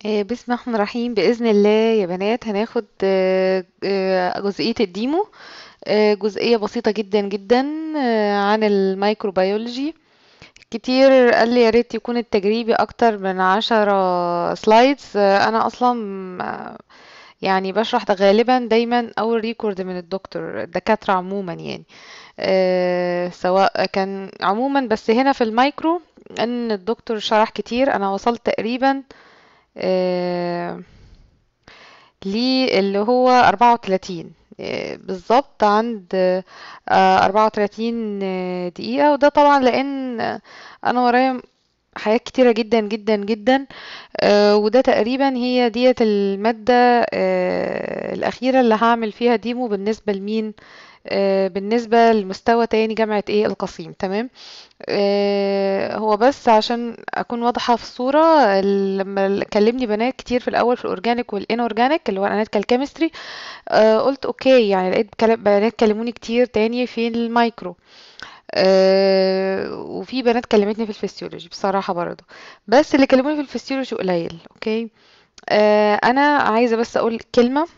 آه، بسم الله الرحمن الرحيم بإذن الله يا بنات هناخد آه، آه، جزئية الديمو آه، جزئية بسيطة جدا جدا آه، عن الميكروبيولوجي كتير قال لي يا ريت يكون التجريبي أكتر من عشرة سلايدز آه، أنا أصلا آه، يعني بشرح ده غالبا دايما أول ريكورد من الدكتور الدكاترة عموما يعني آه، سواء كان عموما بس هنا في المايكرو ان الدكتور شرح كتير انا وصلت تقريبا آه، ليه اللي هو 34 آه، بالظبط عند آه، 34 دقيقة وده طبعا لأن أنا ورايا حاجات كتيرة جدا جدا جدا آه، وده تقريبا هي ديت المادة آه، الأخيرة اللي هعمل فيها ديمو بالنسبة لمين آه، بالنسبة لمستوى تاني جامعة ايه القصيم تمام آه، هو بس عشان اكون واضحة في الصورة ال- لما كلمني بنات كتير في الاول في الاورجانيك والانورجانيك اللي هو الاناليتيكال كيمستري قلت اوكي يعني لقيت كلا- بنات كلموني كتير تاني في المايكرو آه، وفي بنات كلمتني في الفسيولوجي بصراحة برضه بس اللي كلموني في الفسيولوجي قليل اوكي آه، انا عايزة بس اقول كلمة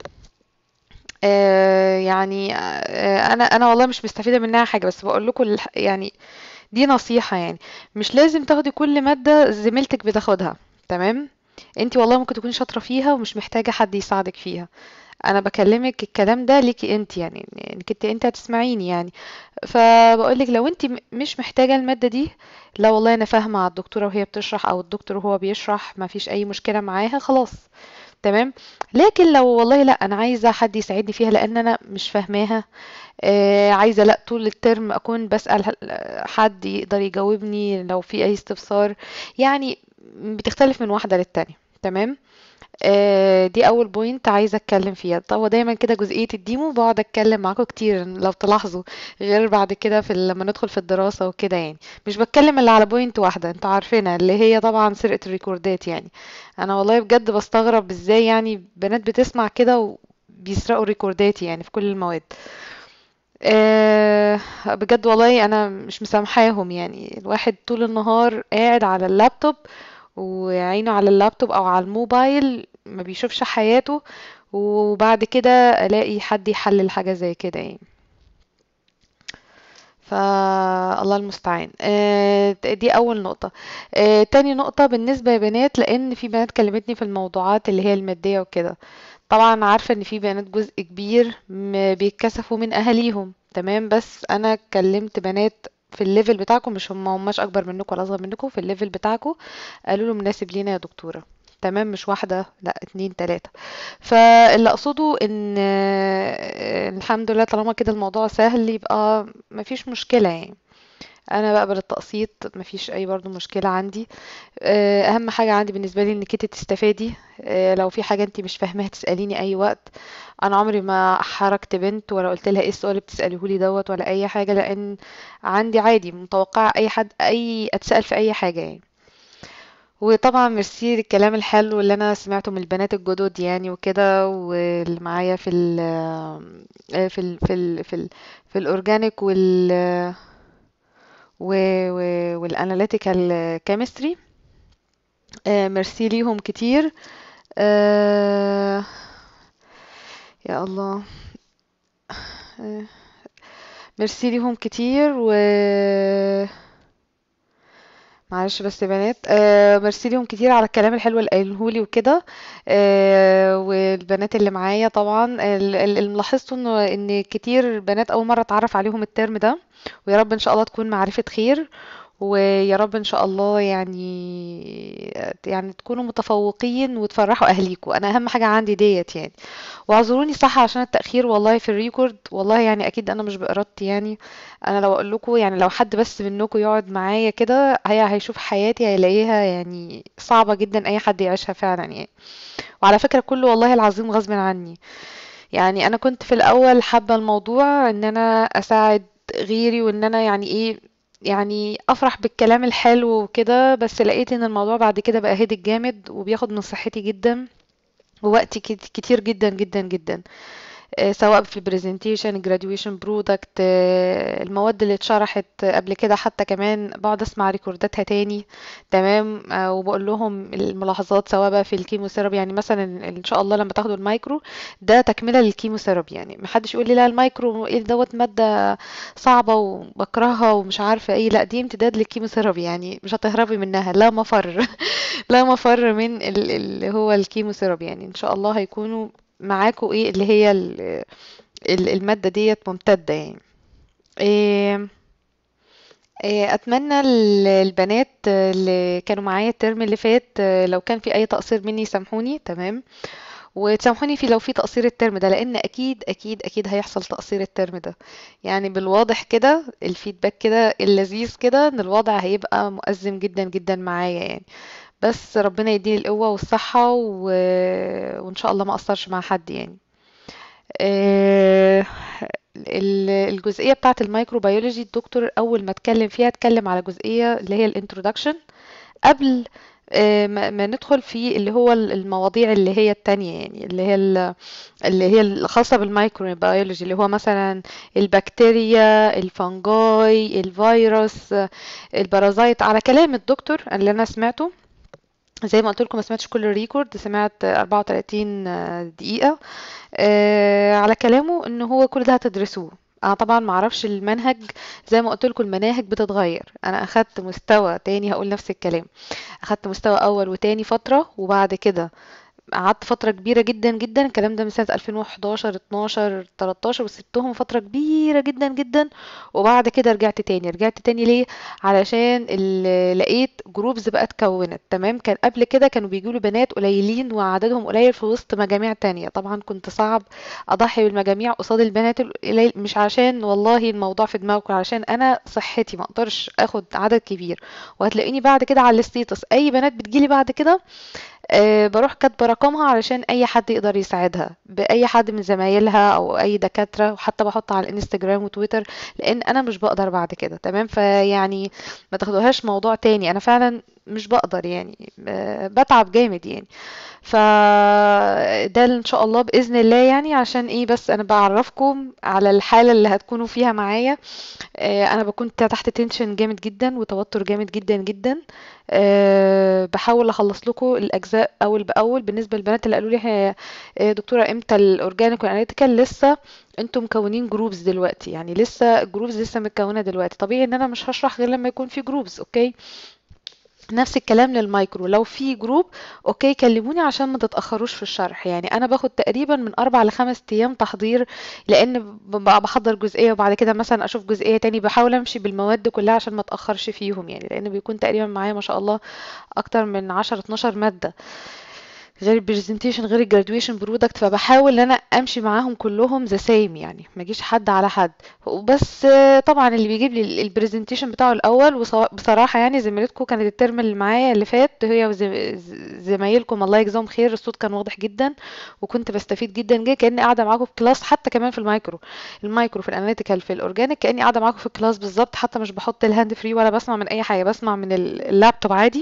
آه، يعني آه، انا انا والله مش مستفيده منها حاجه بس بقول لكم الح- يعني دي نصيحه يعني مش لازم تاخدي كل ماده زميلتك بتاخدها تمام انتي والله ممكن تكوني شاطره فيها ومش محتاجه حد يساعدك فيها انا بكلمك الكلام ده ليكي انت يعني انك انت انت هتسمعيني يعني فبقولك لو انت م- مش محتاجه الماده دي لا والله انا فاهمه على الدكتوره وهي بتشرح او الدكتور وهو بيشرح ما فيش اي مشكله معاها خلاص تمام لكن لو والله لا انا عايزه حد يساعدني فيها لان انا مش فاهماها آه عايزه لا طول الترم اكون بسأل ح- حد يقدر يجاوبني لو في اي استفسار يعني بتختلف من واحده للتانية تمام آه دي اول بوينت عايزه اتكلم فيها طب دايما كده جزئيه الديمو بقعد اتكلم معاكم كتير لو تلاحظوا غير بعد كده في ال- لما ندخل في الدراسه وكده يعني مش بتكلم الا على بوينت واحده انتوا عارفينها اللي هي طبعا سرقه الريكوردات يعني انا والله بجد بستغرب ازاي يعني بنات بتسمع كده وبيسرقوا ريكورداتي يعني في كل المواد أه بجد والله انا مش مسامحاهم يعني الواحد طول النهار قاعد على اللابتوب وعينه على اللابتوب او على الموبايل ما بيشوفش حياته وبعد كده الاقي حد يحلل حاجة زي كده يعني فالله المستعان آه، دي اول نقطة آه، تاني نقطة بالنسبة لبنات لان في بنات كلمتني في الموضوعات اللي هي المادية وكده طبعا عارفة ان في بنات جزء كبير م- بيتكسفوا من اهاليهم تمام بس انا كلمت بنات في الليفل بتاعكم مش هم هماش اكبر منكم ولا اصغر منكم في الليفل بتاعكم قالوا له مناسب لينا يا دكتورة تمام مش واحدة لا اتنين تلاتة فاللي اقصده ان آه، الحمد لله طالما كده الموضوع سهل يبقى مفيش مشكلة يعني انا بقبل التقسيط مفيش اي برضو مشكلة عندي آه، اهم حاجة عندي بالنسبة لي انك انت تستفادي آه، لو في حاجة انت مش فاهماها تسأليني اي وقت انا عمري ما حركت بنت ولا قلت لها ايه السؤال اللي بتسأليه لي دوت ولا اي حاجة لان عندي عادي متوقعة اي حد اي اتسأل في اي حاجة يعني وطبعا ميرسي للكلام الحلو اللي انا سمعته من البنات الجدد يعني وكده واللي معايا في ال آه، في ال في ال في ال في الاورجانيك وال و و والاناليتيكال كيمستري ميرسي ليهم كتير آه، يا الله آه، ميرسي ليهم كتير و معلش بس يا بنات آه ميرسي ليهم كتير على الكلام الحلو اللي قايلهولي وكده آه والبنات اللي معايا طبعا ال- ال- اللي لاحظته انه ان كتير بنات اول مره اتعرف عليهم الترم ده ويا رب ان شاء الله تكون معرفه خير ويا رب ان شاء الله يعني يعني تكونوا متفوقين وتفرحوا اهليكم انا اهم حاجه عندي ديت يعني واعذروني صح عشان التاخير والله في الريكورد والله يعني اكيد انا مش بارادتي يعني انا لو اقول لكم يعني لو حد بس منكم يقعد معايا كده هي هيشوف حياتي هيلاقيها يعني صعبة جدا اي حد يعيشها فعلا يعني وعلى فكرة كله والله العظيم غصب عني يعني انا كنت في الاول حابة الموضوع ان انا اساعد غيري وان انا يعني ايه يعني افرح بالكلام الحلو وكده بس لقيت ان الموضوع بعد كده بقى هيدك جامد وبياخد من صحتي جدا ووقتي كت- كتير جدا جدا جدا آه، سواء في البرزنتيشن graduation برودكت المواد اللي اتشرحت قبل كده حتى كمان بقعد اسمع ريكورداتها تاني تمام آه، وبقول لهم الملاحظات سواء بقى في الكيموثيرابي يعني مثلا ان شاء الله لما تاخدوا المايكرو ده تكمله للكيموثيرابي يعني محدش يقول لي لا المايكرو ايه دوت ماده صعبه وبكرهها ومش عارفه ايه لا دي امتداد للكيموثيرابي يعني مش هتهربي منها لا مفر لا مفر من ال- اللي هو الكيموثيرابي يعني ان شاء الله هيكونوا معاكوا ايه اللي هي ال- ال- المادة ديت ممتدة يعني إيه إيه اتمنى ال- البنات اللي كانوا معايا الترم اللي فات لو كان في اي تقصير مني يسامحوني تمام وتسامحوني في لو في تقصير الترم ده لان اكيد اكيد اكيد هيحصل تقصير الترم ده يعني بالواضح كده الفيدباك كده اللذيذ كده ان الوضع هيبقى مؤزم جدا جدا معايا يعني بس ربنا يديني القوة والصحة و... وان شاء الله ما اقصرش مع حد يعني آه، ال- الجزئية بتاعة الميكروبيولوجي الدكتور أول ما اتكلم فيها اتكلم على جزئية اللي هي الانترودكشن قبل آه، ما ما ندخل في اللي هو ال- المواضيع اللي هي التانية يعني اللي هي ال- اللي هي الخاصة بالميكروبيولوجي اللي هو مثلا البكتيريا الفنجاي الفيروس آه، البرازيت على كلام الدكتور اللي أنا سمعته زي ما قلت لكم ما سمعتش كل الريكورد سمعت 34 دقيقة آه، على كلامه ان هو كل ده هتدرسوه انا طبعا ما اعرفش المنهج زي ما قلت لكم المناهج بتتغير انا اخدت مستوى تاني هقول نفس الكلام اخدت مستوى اول وتاني فترة وبعد كده قعدت فترة كبيرة جدا جدا الكلام ده من سنة 2011 12 13 وسبتهم فترة كبيرة جدا جدا وبعد كده رجعت تاني رجعت تاني ليه علشان ال- لقيت جروبز بقى اتكونت تمام كان قبل كده كانوا بيجيلوا بنات قليلين وعددهم قليل في وسط مجاميع تانية طبعا كنت صعب اضحي بالمجاميع قصاد البنات القليل مش عشان والله الموضوع في دماغكم عشان انا صحتي ما اقدرش اخد عدد كبير وهتلاقيني بعد كده على الستيتس اي بنات بتجيلي بعد كده أه بروح كاتبه رقمها علشان اي حد يقدر يساعدها باي حد من زمايلها او اي دكاتره وحتى بحط على الانستجرام وتويتر لان انا مش بقدر بعد كده تمام فيعني ما تاخدوهاش موضوع تاني انا فعلا مش بقدر يعني أه بتعب جامد يعني فده ان شاء الله باذن الله يعني عشان ايه بس انا بعرفكم على الحاله اللي هتكونوا فيها معايا آه، انا بكون تحت تنشن جامد جدا وتوتر جامد جدا جدا أه بحاول اخلص لكم الاجزاء اول باول بالنسبه للبنات اللي قالوا لي هي- آه، دكتوره امتى الاورجانيك والاناليتيكال لسه انتم مكونين جروبز دلوقتي يعني لسه الجروبز لسه متكونه دلوقتي طبيعي ان انا مش هشرح غير لما يكون في جروبز اوكي نفس الكلام للمايكرو لو في جروب اوكي كلموني عشان ما تتاخروش في الشرح يعني انا باخد تقريبا من اربع لخمس ايام تحضير لان ببقى بحضر جزئيه وبعد كده مثلا اشوف جزئيه تاني بحاول امشي بالمواد كلها عشان ما اتاخرش فيهم يعني لان بيكون تقريبا معايا ما شاء الله اكتر من 10 12 ماده غير البرزنتيشن غير الجرادويشن برودكت فبحاول ان انا امشي معاهم كلهم ذا سيم يعني ما اجيش حد على حد بس آه، طبعا اللي بيجيب لي البرزنتيشن بتاعه الاول وص- بصراحه يعني زميلتكم كانت الترم اللي معايا اللي فات هي وزمايلكم الله يجزاهم خير الصوت كان واضح جدا وكنت بستفيد جدا جدا كاني قاعده معاكم في كلاس حتى كمان في المايكرو المايكرو في الاناليتيكال في الاورجانيك كاني قاعده معاكم في الكلاس بالظبط حتى مش بحط الهاند فري ولا بسمع من اي حاجه بسمع من ال- اللابتوب عادي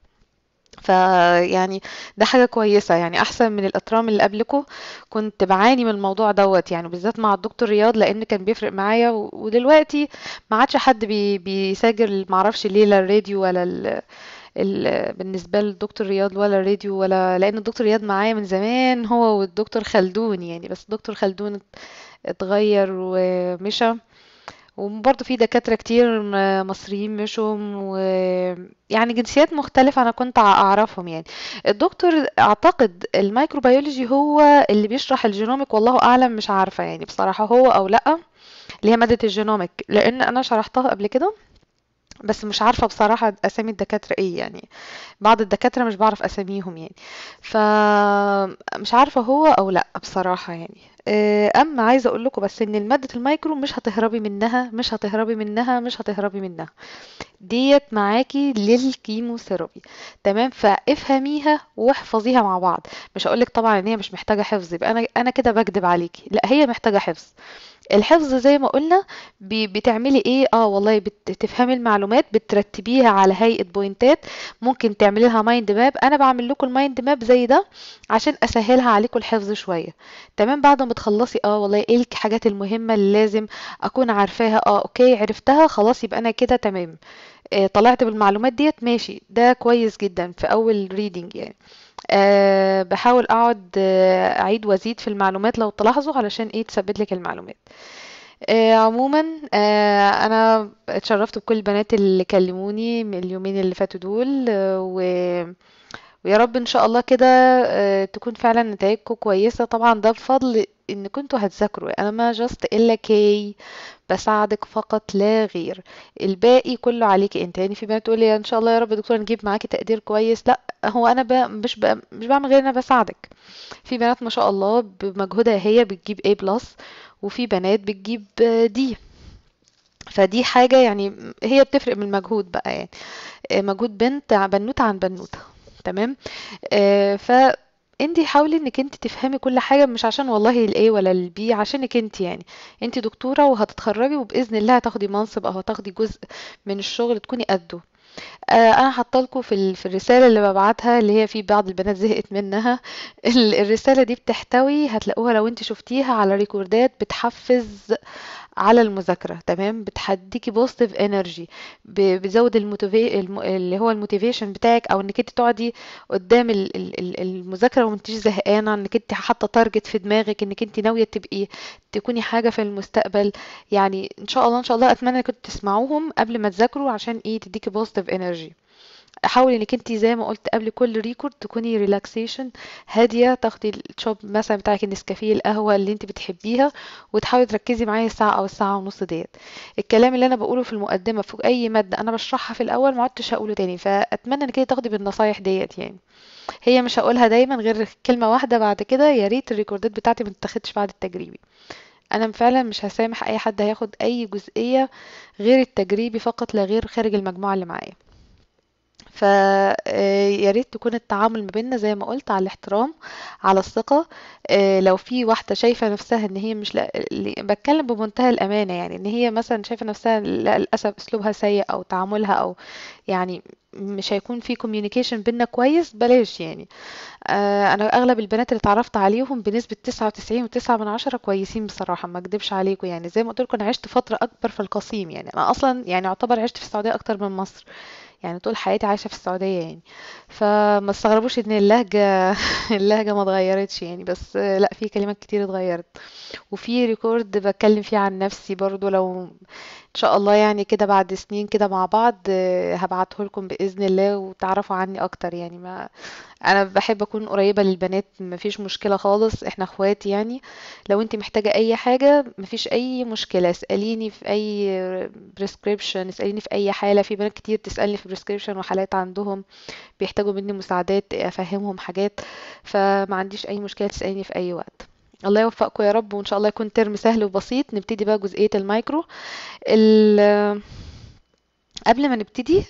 فيعني ده حاجة كويسة يعني أحسن من الأترام اللي قبلكم كنت بعاني من الموضوع دوت يعني بالذات مع الدكتور رياض لأن كان بيفرق معايا و- ودلوقتي ما عادش حد بي بيسجل معرفش ليه لا الراديو ولا ال ال بالنسبة للدكتور رياض ولا الراديو ولا لأن الدكتور رياض معايا من زمان هو والدكتور خلدون يعني بس الدكتور خلدون اتغير ومشى وبرضه في دكاترة كتير م- مصريين مشوا و يعني جنسيات مختلفة أنا كنت أع- أعرفهم يعني الدكتور أعتقد الميكروبيولوجي هو اللي بيشرح الجينوميك والله أعلم مش عارفة يعني بصراحة هو أو لأ اللي هي مادة الجينوميك لأن أنا شرحتها قبل كده بس مش عارفة بصراحة أسامي الدكاترة إيه يعني بعض الدكاترة مش بعرف أساميهم يعني فمش عارفة هو أو لأ بصراحة يعني آه، أما عايزة أقول لكم بس إن مادة المايكرو مش هتهربي منها مش هتهربي منها مش هتهربي منها ديت معاكي للكيموثيرابي تمام فافهميها واحفظيها مع بعض مش هقولك طبعا ان هي مش محتاجه حفظ يبقى انا انا كده بكدب عليكي لا هي محتاجه حفظ الحفظ زي ما قلنا ب- بتعملي ايه اه والله بتفهمي المعلومات بترتبيها على هيئة بوينتات ممكن تعملي لها مايند ماب انا بعمل لكم المايند ماب زي ده عشان اسهلها عليكم الحفظ شوية تمام بعد ما تخلصي اه والله ايه الحاجات المهمة اللي لازم اكون عارفاها اه اوكي عرفتها خلاص يبقى انا كده تمام آه طلعت بالمعلومات ديت ماشي ده كويس جدا في اول ريدنج يعني أه بحاول اقعد آه، اعيد وازيد في المعلومات لو تلاحظوا علشان ايه تثبت لك المعلومات أه عموما أه انا اتشرفت بكل البنات اللي كلموني من اليومين اللي فاتوا دول أه و... ويا رب ان شاء الله كده أه تكون فعلا نتائجكم كويسة طبعا ده بفضل ان كنتوا هتذاكروا انا ما جاست الا كي بساعدك فقط لا غير الباقي كله عليكي انت يعني في بنات تقول لي ان شاء الله يا رب يا دكتور نجيب معاكي تقدير كويس لا هو انا ب... مش ب... مش بعمل غير ان انا بساعدك في بنات ما شاء الله بمجهودها هي بتجيب A بلس وفي بنات بتجيب دي فدي حاجة يعني هي بتفرق من المجهود بقى يعني آه، مجهود بنت عن بنوتة عن بنوتة تمام آه، ف انتي حاولي انك انت تفهمي كل حاجة مش عشان والله الاي ولا البي عشانك انت يعني انت دكتورة وهتتخرجي وبإذن الله هتاخدي منصب او هتاخدي جزء من الشغل تكوني قده آه، انا حاطه لكم في ال- في الرساله اللي ببعتها اللي هي في بعض البنات زهقت منها ال- الرساله دي بتحتوي هتلاقوها لو انت شفتيها على ريكوردات بتحفز على المذاكره تمام بتحديكي بوزيتيف انرجي بتزود الموتيفي الم... اللي هو الموتيفيشن بتاعك او انك انت تقعدي قدام ال- ال- ال- المذاكره وانتش زهقانه انك انت حاطه تارجت في دماغك انك انت ناويه تبقي تكوني حاجه في المستقبل يعني ان شاء الله ان شاء الله اتمنى انكم تسمعوهم قبل ما تذاكروا عشان ايه تديكي بوزيتيف انرجي حاولي انك انت زي ما قلت قبل كل ريكورد تكوني ريلاكسيشن هاديه تاخدي الشوب مثلا بتاعك النسكافيه القهوه اللي انت بتحبيها وتحاولي تركزي معايا الساعه او الساعه ونص ديت الكلام اللي انا بقوله في المقدمه في اي ماده انا بشرحها في الاول ما عدتش هقوله تاني فاتمنى انك انت تاخدي بالنصايح ديت يعني هي مش هقولها دايما غير كلمه واحده بعد كده يا ريت الريكوردات بتاعتي ما تتاخدش بعد التجريبي انا فعلا مش هسامح اي حد هياخد اي جزئيه غير التجريبي فقط لا غير خارج المجموعه اللي معايا فيا ريت تكون التعامل ما بيننا زي ما قلت على الاحترام على الثقة آه، لو في واحدة شايفة نفسها ان هي مش لا... اللي- بتكلم بمنتهى الأمانة يعني ان هي مثلا شايفة نفسها لا للأسف اسلوبها سيء او تعاملها او يعني مش هيكون في communication بينا كويس بلاش يعني آه، انا اغلب البنات اللي اتعرفت عليهم بنسبة 99 وتسعة من عشرة كويسين بصراحة ما اكدبش عليكم يعني زي ما قلت لكم انا عشت فترة اكبر في القصيم يعني انا اصلا يعني اعتبر عشت في السعودية اكتر من مصر يعني طول حياتي عايشة في السعودية يعني فما استغربوش ان اللهجة اللهجة ما اتغيرتش يعني بس آه، لا في كلمات كتير اتغيرت وفي ريكورد بتكلم فيه عن نفسي برضو لو ان شاء الله يعني كده بعد سنين كده مع بعض آه، هبعته لكم بإذن الله وتعرفوا عني اكتر يعني ما انا بحب اكون قريبة للبنات مفيش مشكلة خالص احنا اخوات يعني لو انت محتاجة اي حاجة مفيش اي مشكلة اسأليني في اي بريسكريبشن اسأليني في اي حالة في بنات كتير تسألني في بريسكريبشن وحالات عندهم بيحتاجوا مني مساعدات افهمهم حاجات فما عنديش اي مشكلة تسأليني في اي وقت الله يوفقكم يا رب وان شاء الله يكون ترم سهل وبسيط نبتدي بقى جزئية المايكرو ال- قبل ما نبتدي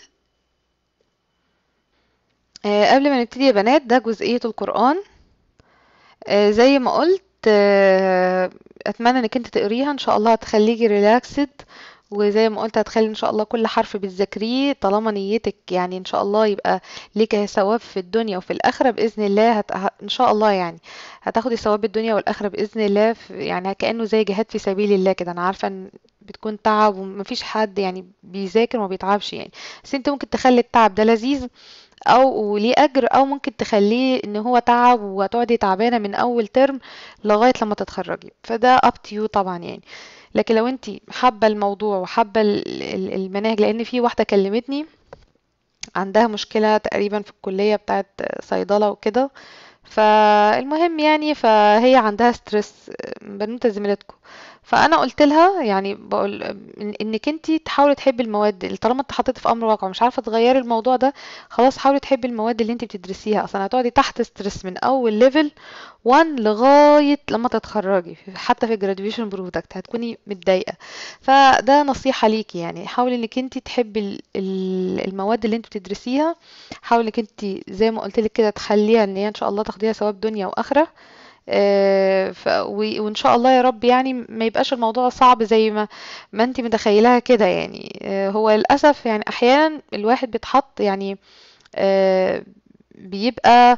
آه، قبل ما نبتدي يا بنات ده جزئية القرآن آه، زي ما قلت آه، اتمنى انك انت تقريها ان شاء الله هتخليكي ريلاكسد وزي ما قلت هتخلي ان شاء الله كل حرف بتذاكريه طالما نيتك يعني ان شاء الله يبقى ليك ثواب في الدنيا وفي الاخره باذن الله هت... ه- ان شاء الله يعني هتاخدي ثواب الدنيا والاخره باذن الله في... يعني كانه زي جهاد في سبيل الله كده انا عارفه ان بتكون تعب ومفيش حد يعني بيذاكر وما بيتعبش يعني بس انت ممكن تخلي التعب ده لذيذ او ليه اجر او ممكن تخليه ان هو تعب وهتقعدي تعبانه من اول ترم لغايه لما تتخرجي فده up to you طبعا يعني لكن لو انت حابه الموضوع وحابه ال- ال- المناهج لان في واحده كلمتني عندها مشكله تقريبا في الكليه بتاعت صيدله وكده فالمهم يعني فهي عندها ستريس بنوته زميلتكم فانا قلت لها يعني بقول إن- انك انت تحاولي تحبي المواد اللي طالما انت حطيتي في امر واقع ومش عارفه تغيري الموضوع ده خلاص حاولي تحبي المواد اللي انت بتدرسيها اصلا هتقعدي تحت ستريس من اول ليفل 1 لغايه لما تتخرجي حتى في graduation برودكت هتكوني متضايقه فده نصيحه ليكي يعني حاولي انك انت تحبي ال- ال- المواد اللي انت بتدرسيها حاولي انك انت زي ما قلت لك كده تخليها ان هي ان شاء الله تاخديها ثواب دنيا واخره آه، ف... و- وان شاء الله يا رب يعني ما يبقاش الموضوع صعب زي ما ما انت متخيلها كده يعني آه، هو للاسف يعني احيانا الواحد بيتحط يعني آه، بيبقى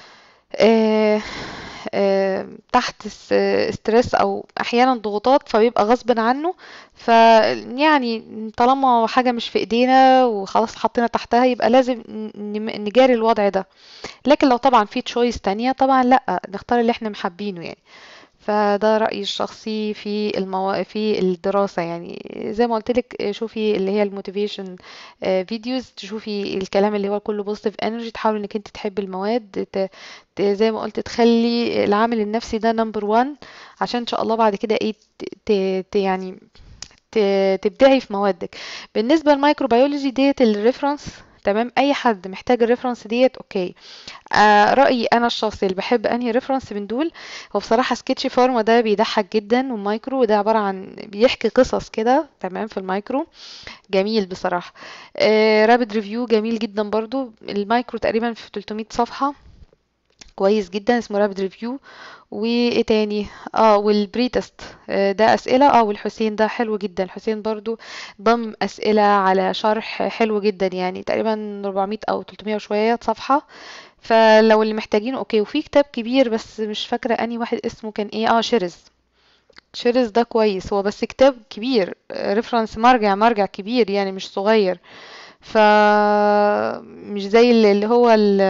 آه، آه، تحت س- ستريس او احيانا ضغوطات فبيبقى غصب عنه فيعني طالما حاجة مش في ايدينا وخلاص حطينا تحتها يبقى لازم ن- نجاري الوضع ده لكن لو طبعا في تشويس تانية طبعا لا نختار اللي احنا محبينه يعني فده رأيي الشخصي في المو... في الدراسة يعني زي ما قلت لك شوفي اللي هي الموتيفيشن فيديوز تشوفي الكلام اللي هو كله بوزيتيف انرجي تحاولي انك انت تحبي المواد ت... ت... زي ما قلت تخلي العامل النفسي ده نمبر وان عشان ان شاء الله بعد كده ايه ت... ت... ت... يعني ت- تبدعي في موادك بالنسبه للميكروبيولوجي ديت الريفرنس تمام اي حد محتاج الريفرنس ديت اوكي آه رايي انا الشخصي اللي بحب انهي ريفرنس من دول هو بصراحه سكتشي فارما ده بيضحك جدا والمايكرو ده عباره عن بيحكي قصص كده تمام في المايكرو جميل بصراحه آه رابد ريفيو جميل جدا برضو المايكرو تقريبا في 300 صفحه كويس جدا اسمه رابد ريفيو وايه تاني اه والبريتست آه ده اسئله اه والحسين ده حلو جدا الحسين برضو ضم اسئله على شرح حلو جدا يعني تقريبا 400 او 300 وشويه صفحه فلو اللي محتاجينه اوكي وفي كتاب كبير بس مش فاكره اني واحد اسمه كان ايه اه شيرز شيرز ده كويس هو بس كتاب كبير ريفرنس مرجع مرجع كبير يعني مش صغير ف مش زي اللي اللي هو ال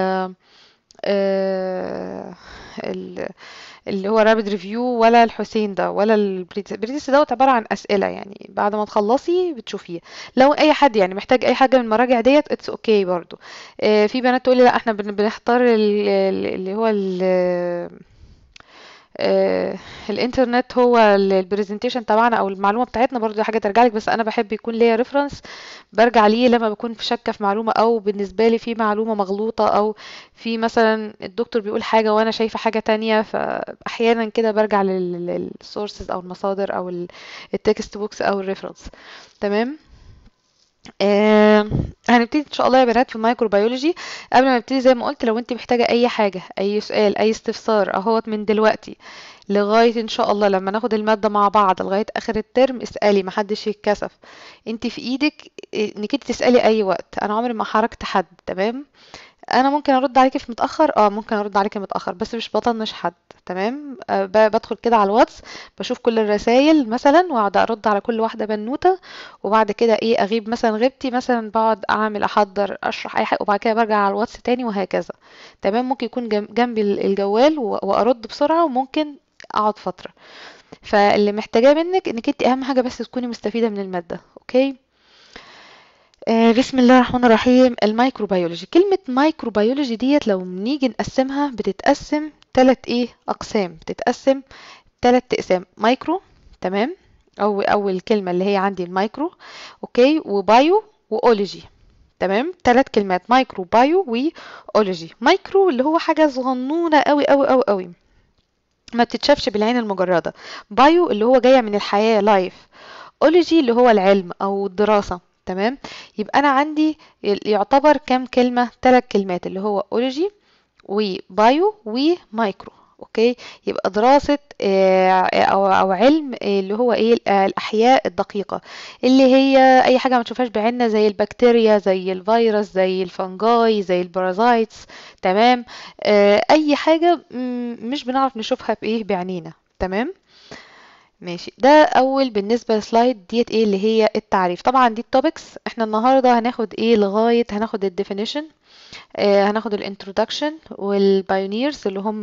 آه، ال- اللي هو رابد ريفيو ولا الحسين ده ولا البريتس البريتس دوت عبارة عن أسئلة يعني بعد ما تخلصي بتشوفيه لو أي حد يعني محتاج أي حاجة من المراجع ديت اتس اوكي برضو آه، في بنات تقولي لا احنا بن- بنختار ال- ال- اللي هو ال آه، الانترنت هو البرزنتيشن تبعنا او المعلومه بتاعتنا برضو دي حاجه ترجع لك بس انا بحب يكون ليا ريفرنس برجع ليه لما بكون في شاكه في معلومه او بالنسبه لي في معلومه مغلوطه او في مثلا الدكتور بيقول حاجه وانا شايفه حاجه تانية فاحيانا كده برجع للسورسز او المصادر او التكست بوكس او الريفرنس تمام آه هنبتدي ان شاء الله يا بنات في الميكروبيولوجي قبل ما نبتدي زي ما قلت لو انت محتاجه اي حاجه اي سؤال اي استفسار اهوت من دلوقتي لغايه ان شاء الله لما ناخد الماده مع بعض لغايه اخر الترم اسالي محدش يتكسف انت في ايدك انك انت تسالي اي وقت انا عمري ما حركت حد تمام انا ممكن ارد عليكي في متاخر اه ممكن ارد عليكي متاخر بس مش بطنش حد تمام أه ب- بدخل كده على الواتس بشوف كل الرسائل مثلا واقعد ارد على كل واحده بنوته وبعد كده ايه اغيب مثلا غبتي مثلا بقعد اعمل احضر اشرح اي حاجه وبعد كده برجع على الواتس تاني وهكذا تمام ممكن يكون جم- جنبي ال- الجوال و- وارد بسرعه وممكن اقعد فتره فاللي محتاجاه منك انك انت اهم حاجه بس تكوني مستفيده من الماده اوكي آه، بسم الله الرحمن الرحيم الميكروبيولوجي كلمة مايكروبيولوجي ديت لو نيجي نقسمها بتتقسم تلات ايه أقسام بتتقسم تلات أقسام مايكرو تمام أو أول كلمة اللي هي عندي المايكرو أوكي وبايو وأولوجي تمام تلات كلمات مايكرو بايو وأولوجي مايكرو اللي هو حاجة صغنونة أوي أوي أوي أوي ما بتتشافش بالعين المجردة بايو اللي هو جاية من الحياة لايف اولوجي اللي هو العلم او الدراسة تمام يبقى انا عندي يعتبر كام كلمة ثلاث كلمات اللي هو اولوجي وبايو ومايكرو اوكي يبقى دراسة آه، او او علم آه، اللي هو ايه آه، الاحياء الدقيقة اللي هي اي حاجة ما نشوفهاش بعيننا زي البكتيريا زي الفيروس زي الفنجاي زي البارازايتس تمام آه، اي حاجة مم، مش بنعرف نشوفها بايه بعينينا تمام ماشي ده اول بالنسبه لسلايد ديت ايه اللي هي التعريف طبعا دي التوبكس احنا النهارده هناخد ايه لغايه هناخد الديفينيشن آه هناخد الانترودكشن والبايونيرز اللي هم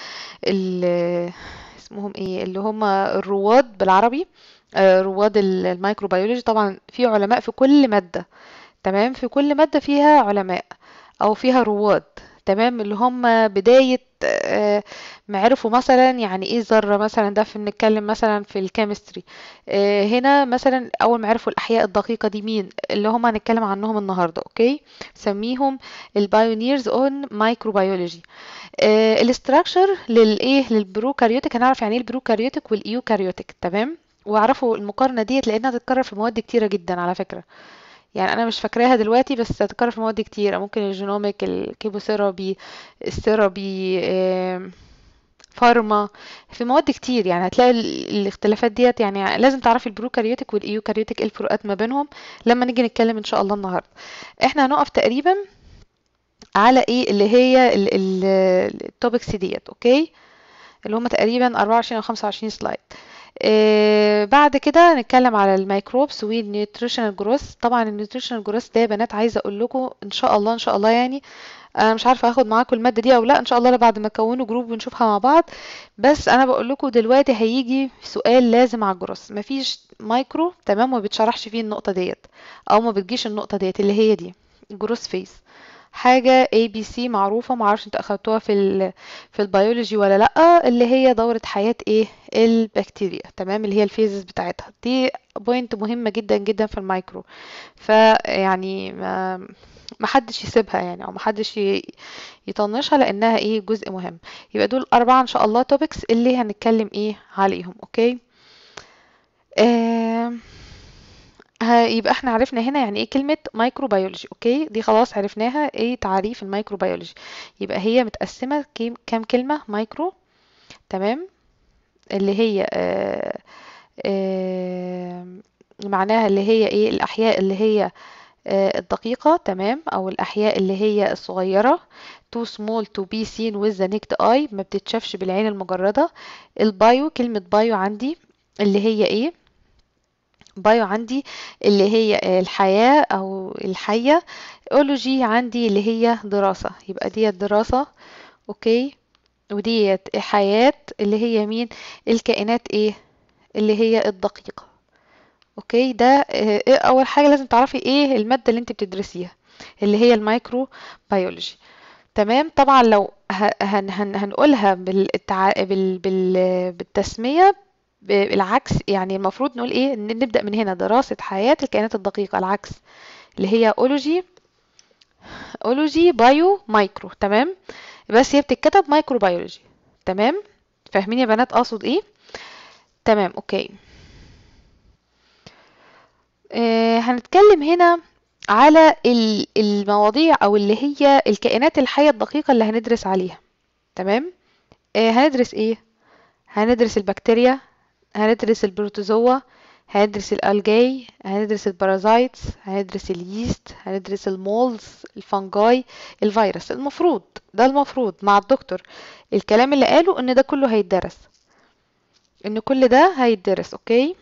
ال- اسمهم ايه اللي هم الرواد بالعربي آه رواد ال- الميكروبيولوجي طبعا في علماء في كل ماده تمام في كل ماده فيها علماء او فيها رواد تمام اللي هم بداية آه، ما عرفوا مثلا يعني ايه ذرة مثلا ده في بنتكلم مثلا في الكيمستري آه، هنا مثلا اول ما عرفوا الاحياء الدقيقة دي مين اللي هم هنتكلم عنهم النهاردة اوكي سميهم البايونيرز اون مايكروبيولوجي الاستراكشر للايه للبروكاريوتيك هنعرف يعني ايه البروكاريوتيك والايوكاريوتيك تمام واعرفوا المقارنة ديت لانها تتكرر في مواد كتيرة جدا على فكرة يعني انا مش فاكراها دلوقتي بس هتتكرر في مواد كتيرة ممكن الجينوميك الكيموثيرابي الثيرابي آم، فارما في مواد كتير يعني هتلاقي ال- الاختلافات ديت يعني لازم تعرفي البروكاريوتيك والايوكاريوتيك ايه الفروقات ما بينهم لما نيجي نتكلم ان شاء الله النهارده احنا هنقف تقريبا على ايه اللي هي التوبكس ديت اوكي اللي هم تقريبا 24 او 25 سلايد آه بعد كده نتكلم على الميكروبس والنيوتريشنال جروث طبعا النيوتريشنال جروث ده يا بنات عايزه اقول لكم ان شاء الله ان شاء الله يعني انا مش عارفه هاخد معاكم الماده دي او لا ان شاء الله بعد ما تكونوا جروب ونشوفها مع بعض بس انا بقول لكم دلوقتي هيجي سؤال لازم على الجروث مفيش مايكرو تمام ما بيتشرحش فيه النقطه ديت او ما بتجيش النقطه ديت اللي هي دي الجروث فيس حاجة اي بي سي معروفة معرفش انتوا اخدتوها في ال في البيولوجي ولا لأ اللي هي دورة حياة ايه البكتيريا تمام اللي هي الفيزز بتاعتها دي بوينت مهمة جدا جدا في المايكرو فيعني ما ما حدش يسيبها يعني او ما حدش ي- يطنشها لانها ايه جزء مهم يبقى دول اربعة ان شاء الله توبكس اللي هنتكلم ايه عليهم اوكي آه ها- يبقى احنا عرفنا هنا يعني ايه كلمة مايكروبيولوجي اوكي دي خلاص عرفناها ايه تعريف الميكروبيولوجي يبقى هي متقسمة كيم- كام كلمة مايكرو تمام اللي هي آه آه معناها اللي هي ايه الأحياء اللي هي آه الدقيقة تمام أو الأحياء اللي هي الصغيرة too small to be seen with the naked eye ما بتتشافش بالعين المجردة البايو كلمة بايو عندي اللي هي ايه بايو عندي اللي هي الحياة أو الحية اولوجي عندي اللي هي دراسة يبقى ديت دراسة اوكي وديت حياة اللي هي مين الكائنات ايه اللي هي الدقيقة اوكي ده آه، إيه اول حاجة لازم تعرفي ايه المادة اللي انت بتدرسيها اللي هي المايكرو بيولوجي تمام طبعا لو ه- هن هن هنقولها بالتع... بال... بال... بالتسمية بالعكس يعني المفروض نقول ايه ان نبدأ من هنا دراسة حياة الكائنات الدقيقة العكس اللي هي اولوجي اولوجي بايو مايكرو تمام بس هي بتتكتب مايكرو بيولوجي تمام فاهمين يا بنات اقصد ايه تمام اوكي آه هنتكلم هنا على ال- المواضيع او اللي هي الكائنات الحية الدقيقة اللي هندرس عليها تمام آه هندرس ايه هندرس البكتيريا هندرس البروتوزوا هندرس الالجاي هندرس البارازايتس هندرس اليست هندرس المولز الفنجاي الفيروس المفروض ده المفروض مع الدكتور الكلام اللي قاله ان ده كله هيتدرس ان كل ده هيتدرس اوكي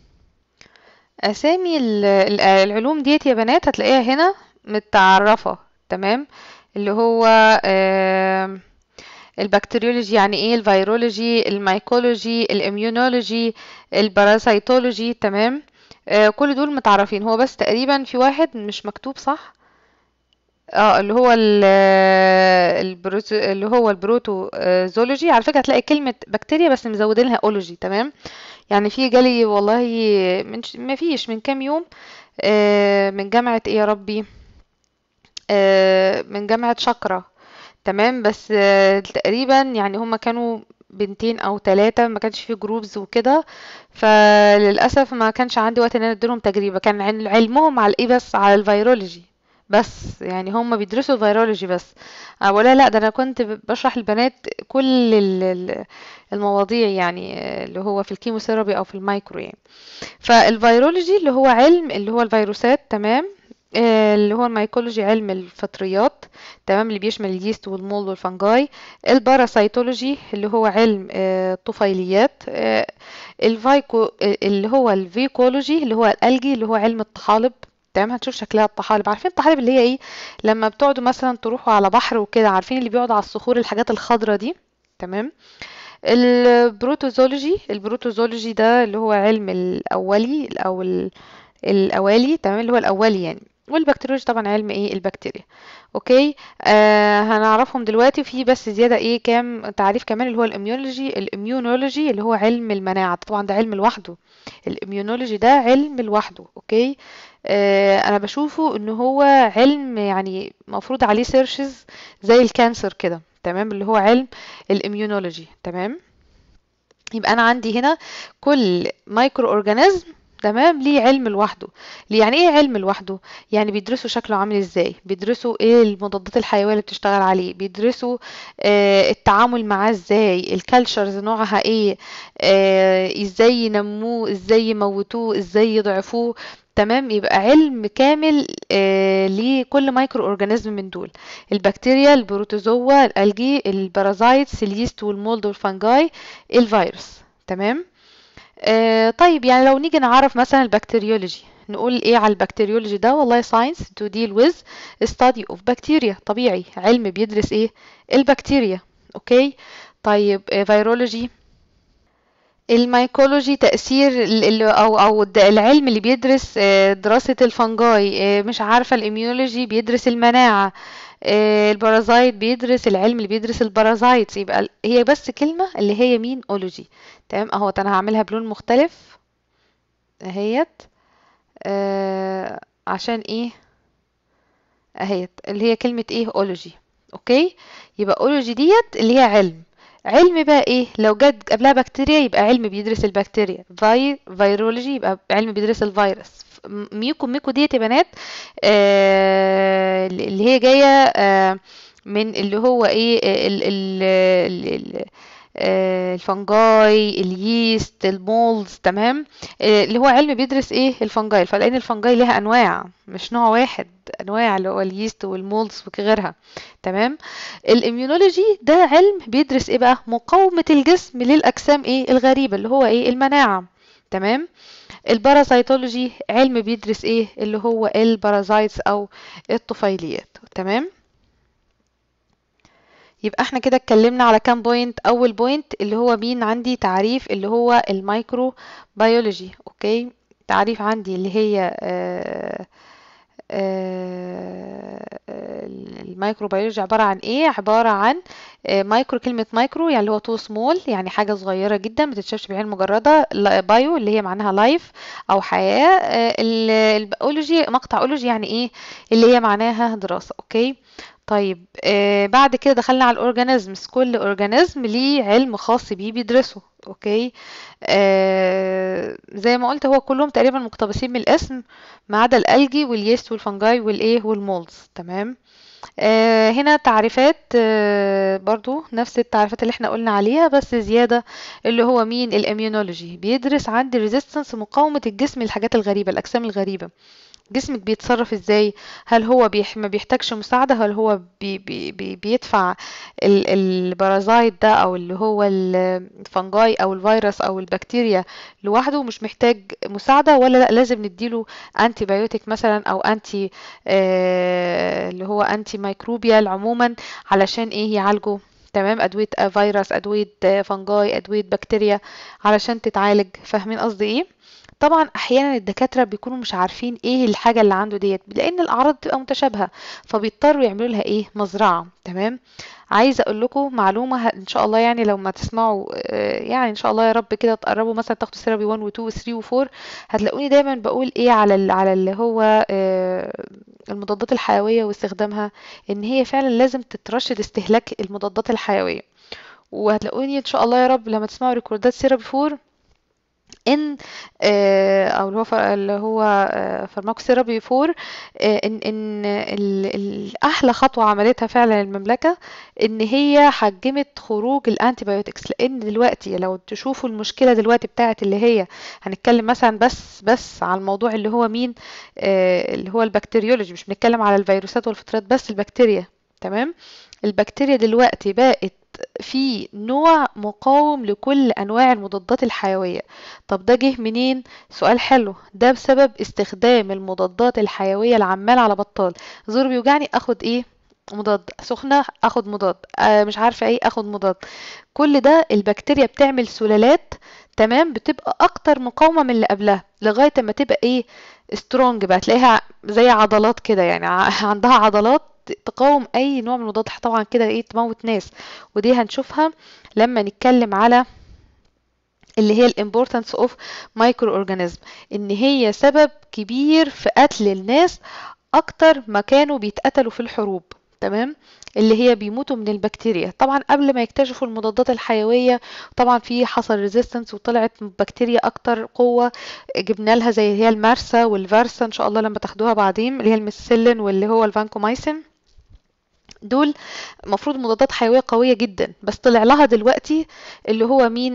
اسامي ال- ال- العلوم ديت يا بنات هتلاقيها هنا متعرفة تمام اللي هو آم، البكتيريولوجي يعني ايه الفيرولوجي الميكولوجي الاميونولوجي الباراسيتولوجي تمام آه كل دول متعرفين هو بس تقريبا في واحد مش مكتوب صح اه اللي هو ال البروتو اللي هو البروتوزولوجي على فكرة هتلاقي كلمة بكتيريا بس مزودين لها اولوجي تمام يعني في جالي والله من ش- ما فيش من كام يوم آه من جامعة ايه يا ربي آه من جامعة شقرة تمام بس آه، تقريبا يعني هما كانوا بنتين او ثلاثة ما كانش في جروبز وكده فللأسف ما كانش عندي وقت ان انا اديلهم تجربة كان عن- علمهم على ايه بس على الفيرولوجي بس يعني هم بيدرسوا الفيرولوجي بس أنا بقولها لا ده انا كنت ب- بشرح البنات كل ال- ال- المواضيع يعني آه، اللي هو في الكيموثيرابي او في المايكرو يعني فالفيرولوجي اللي هو علم اللي هو الفيروسات تمام آه، اللي هو الميكولوجي علم الفطريات تمام اللي بيشمل اليست والمول والفنجاي الباراسيتولوجي اللي هو علم آه، الطفيليات آه، الفايكو آه، اللي هو الفيكولوجي اللي هو الالجي اللي هو علم الطحالب تمام هتشوف شكلها الطحالب عارفين الطحالب اللي هي ايه لما بتقعدوا مثلا تروحوا على بحر وكده عارفين اللي بيقعد على الصخور الحاجات الخضرا دي تمام البروتوزولوجي البروتوزولوجي ده اللي هو علم الأولي أو ال- الأوالي تمام اللي هو الأولي يعني والبكتيريولوجي طبعا علم ايه البكتيريا اوكي آه هنعرفهم دلوقتي في بس زياده ايه كام تعريف كمان اللي هو الاميونولوجي الاميونولوجي اللي هو علم المناعه طبعا ده علم لوحده الاميونولوجي ده علم لوحده اوكي آه انا بشوفه ان هو علم يعني مفروض عليه سيرشز زي الكانسر كده تمام اللي هو علم الاميونولوجي تمام يبقى انا عندي هنا كل مايكرو اورجانيزم تمام ليه علم لوحده ليه يعني ايه علم لوحده يعني بيدرسوا شكله عامل ازاي بيدرسوا ايه المضادات الحيويه اللي بتشتغل عليه بيدرسوا آه التعامل معاه ازاي الكالتشرز نوعها ايه آه ازاي ينموه ازاي يموتوه ازاي يضعفوه تمام يبقى علم كامل آه لكل مايكرو اورجانيزم من دول البكتيريا البروتوزوا الالجي البارازايتس اليست والمولد والفانجاي الفيروس تمام آه طيب يعني لو نيجي نعرف مثلا البكتيريولوجي نقول ايه على البكتيريولوجي ده والله science to deal with study of bacteria طبيعي علم بيدرس ايه البكتيريا اوكي طيب فيرولوجي الميكولوجي تأثير او او العلم اللي بيدرس دراسة الفنجاي مش عارفة الاميولوجي بيدرس المناعة البارازايت بيدرس العلم اللي بيدرس البارازايتس يبقى هي بس كلمة اللي هي مين اولوجي تمام اهو انا هعملها بلون مختلف اهيت آه عشان ايه اهيت اللي هي كلمة ايه اولوجي اوكي يبقى اولوجي ديت اللي هي علم علم بقى ايه لو جت قبلها بكتيريا يبقى علم بيدرس البكتيريا في فيرولوجي يبقى علم بيدرس الفيروس ميكو ميكو ديت يا بنات آه اللي هي جايه آه من اللي هو ايه ال ال ال آه الفنجاي اليست المولز تمام آه اللي هو علم بيدرس ايه الفنجاي فلان الفنجاي ليها انواع مش نوع واحد انواع اللي هو اليست والمولز وغيرها تمام الاميونولوجي ده علم بيدرس ايه بقى مقاومه الجسم للاجسام ايه الغريبه اللي هو ايه المناعه تمام البارازيتولوجي علم بيدرس ايه اللي هو البارازايتس او الطفيليات تمام يبقى احنا كده اتكلمنا على كام بوينت اول بوينت اللي هو مين عندي تعريف اللي هو المايكرو بيولوجي اوكي تعريف عندي اللي هي آه المايكرو بيولوجي عبارة عن ايه عبارة عن مايكرو كلمة مايكرو يعني اللي هو تو سمول يعني حاجة صغيرة جدا ما تتشافش بعين مجردة بايو اللي هي معناها لايف او حياة البيولوجي مقطع اولوجي يعني ايه اللي هي معناها دراسة اوكي طيب آه بعد كده دخلنا على الاورجانيزمز كل اورجانيزم ليه علم خاص بيه بيدرسه اوكي آه زي ما قلت هو كلهم تقريبا مقتبسين من الاسم ما عدا الالجي واليست والفنجاي والايه والمولز تمام آه هنا تعريفات آه برضو نفس التعريفات اللي احنا قلنا عليها بس زيادة اللي هو مين الاميونولوجي بيدرس عندي ريزيستنس مقاومة الجسم للحاجات الغريبة الأجسام الغريبة جسمك بيتصرف ازاي هل هو بيح... ما بيحتاجش مساعدة هل هو بي... بي... بي... بيدفع ال... البارازايت ده او اللي هو الفنجاي او الفيروس او البكتيريا لوحده مش محتاج مساعدة ولا لا لازم نديله انتي بايوتيك مثلا او انتي آه... اللي هو انتي ميكروبيال عموما علشان ايه يعالجه تمام ادويه فيروس ادويه فنجاي ادويه بكتيريا علشان تتعالج فاهمين قصدي ايه طبعا احيانا الدكاتره بيكونوا مش عارفين ايه الحاجه اللي عنده ديت لان الاعراض بتبقى متشابهه فبيضطروا يعملوا لها ايه مزرعه تمام عايزه اقول لكم معلومه ان شاء الله يعني لو ما تسمعوا يعني ان شاء الله يا رب كده تقربوا مثلا تاخدوا سيرابي 1 و2 و3 و4 هتلاقوني دايما بقول ايه على على اللي هو المضادات الحيويه واستخدامها ان هي فعلا لازم تترشد استهلاك المضادات الحيويه وهتلاقوني ان شاء الله يا رب لما تسمعوا ريكوردات سيرابي 4 ان او اللي هو اللي هو فارماكوثيرابي 4 ان ان احلى خطوه عملتها فعلا المملكه ان هي حجمت خروج الانتي بايوتكس لان دلوقتي لو تشوفوا المشكله دلوقتي بتاعت اللي هي هنتكلم مثلا بس بس على الموضوع اللي هو مين اللي هو البكتيريولوجي مش بنتكلم على الفيروسات والفطريات بس البكتيريا تمام البكتيريا دلوقتي بقت في نوع مقاوم لكل انواع المضادات الحيويه طب ده جه منين سؤال حلو ده بسبب استخدام المضادات الحيويه العمال على بطال زور بيوجعني اخد ايه مضاد سخنه اخد مضاد آه مش عارفه ايه اخد مضاد كل ده البكتيريا بتعمل سلالات تمام بتبقى اكتر مقاومه من اللي قبلها لغايه ما تبقى ايه سترونج بقى تلاقيها زي عضلات كده يعني عندها عضلات تقاوم اي نوع من المضادات طبعا كده ايه تموت ناس ودي هنشوفها لما نتكلم على اللي هي الامبورتانس اوف مايكرو اورجانيزم ان هي سبب كبير في قتل الناس اكتر ما كانوا بيتقتلوا في الحروب تمام اللي هي بيموتوا من البكتيريا طبعا قبل ما يكتشفوا المضادات الحيويه طبعا في حصل ريزيستنس وطلعت بكتيريا اكتر قوه جبنا لها زي هي المارسا والفارسا ان شاء الله لما تاخدوها بعدين اللي هي الميسلين واللي هو الفانكومايسين دول المفروض مضادات حيويه قويه جدا بس طلع لها دلوقتي اللي هو مين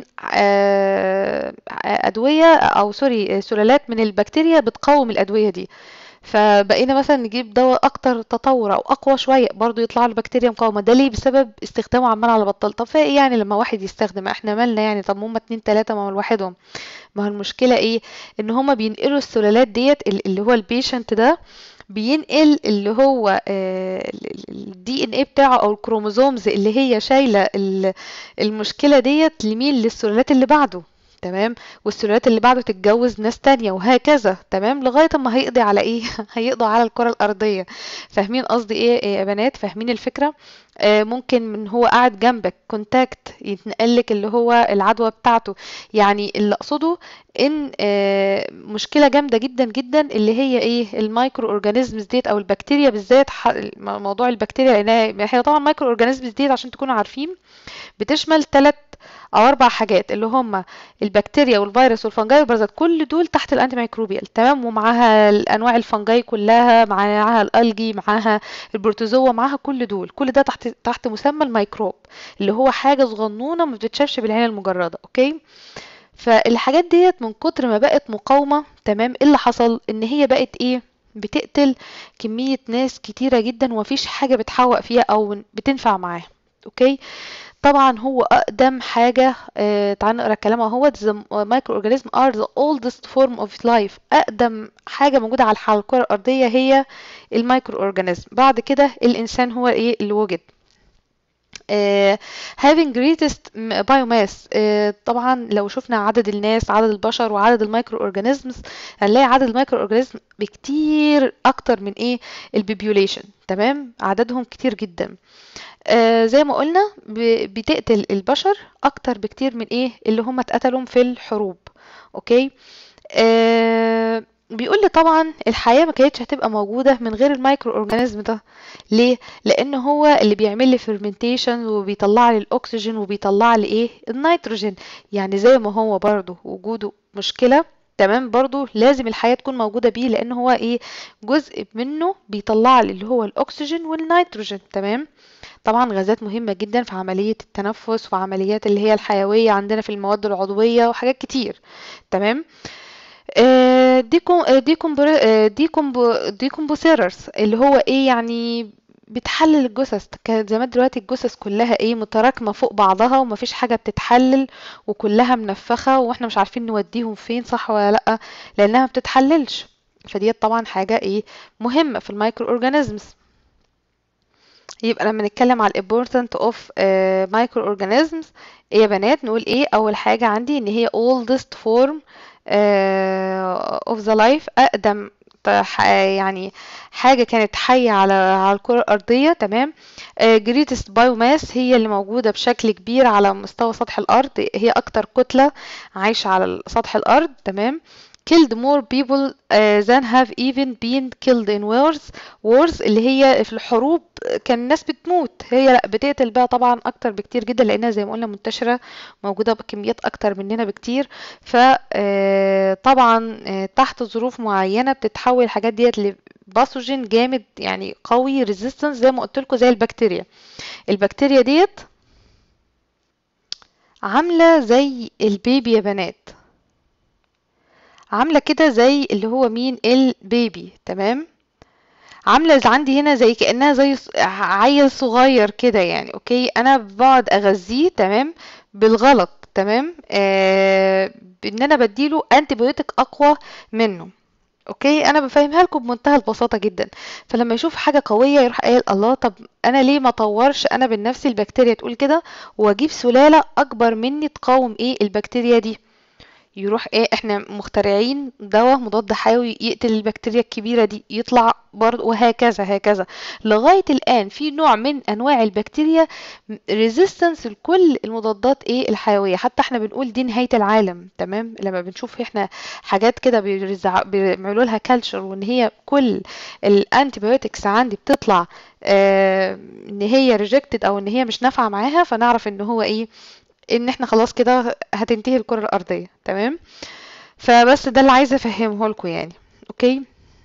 آه ادويه او سوري سلالات من البكتيريا بتقاوم الادويه دي فبقينا مثلا نجيب دواء اكتر تطور او اقوى شويه برضو يطلع له بكتيريا مقاومه ده ليه بسبب استخدامه عمال على بطال طب فايه يعني لما واحد يستخدم احنا مالنا يعني طب هما اتنين تلاته ما هو لوحدهم ما هو المشكله ايه ان هما بينقلوا السلالات ديت اللي هو البيشنت ده بينقل اللي هو الدي ان ايه بتاعه او الكروموزومز اللي هي شايله المشكله ديت لمين للسلالات اللي بعده تمام والسلالات اللي بعده تتجوز ناس تانية وهكذا تمام لغاية ما هيقضي على ايه هيقضوا على الكرة الأرضية فاهمين قصدي ايه يا بنات فاهمين الفكرة آه ممكن من هو قاعد جنبك كونتاكت يتنقلك اللي هو العدوى بتاعته يعني اللي اقصده ان آه مشكلة جامدة جدا جدا اللي هي ايه المايكرو اورجانيزمز ديت او البكتيريا بالذات موضوع البكتيريا لانها هي طبعا مايكرو اورجانيزمز ديت عشان تكونوا عارفين بتشمل ثلاث او اربع حاجات اللي هم البكتيريا والفيروس والفنجاي والبرازات كل دول تحت الانتي ميكروبيال تمام ومعاها انواع الفنجاي كلها معاها الالجي معاها البروتوزوا معاها كل دول كل ده تحت تحت مسمى الميكروب اللي هو حاجه صغنونه ما بتتشافش بالعين المجرده اوكي فالحاجات ديت من كتر ما بقت مقاومه تمام ايه اللي حصل ان هي بقت ايه بتقتل كميه ناس كتيره جدا ومفيش حاجه بتحوق فيها او بتنفع معاها اوكي طبعا هو اقدم حاجه آه تعالوا نقرا الكلام اهو the microorganism are the oldest form of life اقدم حاجه موجوده على الكره الارضيه هي المايكرو اورجانيزم بعد كده الانسان هو ايه اللي وجد Uh, having greatest biomass uh, طبعا لو شفنا عدد الناس عدد البشر وعدد المايكرو اورجانيزمز هنلاقي عدد المايكرو اورجانيزم بكتير اكتر من ايه البيبيوليشن تمام عددهم كتير جدا آه زي ما قلنا بتقتل البشر اكتر بكتير من ايه اللي هم اتقتلوا في الحروب اوكي آه بيقول لي طبعا الحياه ما كانتش هتبقى موجوده من غير المايكرو اورجانيزم ده ليه لان هو اللي بيعمل لي فيرمنتيشن وبيطلع لي الاكسجين وبيطلع لي ايه النيتروجين يعني زي ما هو برضه وجوده مشكله تمام برضو لازم الحياة تكون موجودة بيه لان هو ايه جزء منه بيطلع لي اللي هو الاكسجين والنيتروجين تمام طبعا غازات مهمة جدا في عملية التنفس وعمليات اللي هي الحيوية عندنا في المواد العضوية وحاجات كتير تمام ديكومبوسيررز اللي هو ايه يعني بتحلل الجثث كانت زمان دلوقتي الجثث كلها ايه متراكمه فوق بعضها ومفيش حاجه بتتحلل وكلها منفخه واحنا مش عارفين نوديهم فين صح ولا لا لانها ما بتتحللش فديت طبعا حاجه ايه مهمه في المايكرو اورجانيزمز يبقى لما نتكلم على الامبورتنت اوف مايكرو اورجانيزمز ايه يا بنات نقول ايه اول حاجه عندي ان هي oldest form اوف ذا لايف اقدم يعني حاجة كانت حية على على الكرة الأرضية تمام جريتست بايوماس هي اللي موجودة بشكل كبير على مستوى سطح الأرض هي أكتر كتلة عايشة على سطح الأرض تمام killed more people uh, than have even been killed in wars wars اللي هي في الحروب كان الناس بتموت هي لا بتقتل بقى طبعا اكتر بكتير جدا لانها زي ما قلنا منتشره موجوده بكميات اكتر مننا بكتير فطبعا تحت ظروف معينه بتتحول الحاجات ديت لباثوجين جامد يعني قوي ريزيستنس زي ما قلت لكم زي البكتيريا البكتيريا ديت عامله زي البيبي يا بنات عامله كده زي اللي هو مين البيبي تمام عامله عندي هنا زي كانها زي عيل صغير كده يعني اوكي انا بقعد اغذيه تمام بالغلط تمام آه بان انا بديله انتي بيوتيك اقوى منه اوكي انا بفهمها لكم بمنتهى البساطه جدا فلما يشوف حاجه قويه يروح قايل الله طب انا ليه ما اطورش انا بنفسي البكتيريا تقول كده واجيب سلاله اكبر مني تقاوم ايه البكتيريا دي يروح ايه احنا مخترعين دواء مضاد حيوي يقتل البكتيريا الكبيرة دي يطلع برضه وهكذا هكذا لغاية الآن في نوع من أنواع البكتيريا ريزيستنس لكل المضادات ايه الحيوية حتى احنا بنقول دي نهاية العالم تمام لما بنشوف احنا حاجات كده بيرزع- بيعملوا لها كالتشر وان هي كل الانتيبيوتكس عندي بتطلع آه ان هي ريجكتد او ان هي مش نافعة معاها فنعرف ان هو ايه ان احنا خلاص كده هتنتهي الكرة الأرضية تمام فبس ده اللي عايزة افهمه لكم يعني اوكي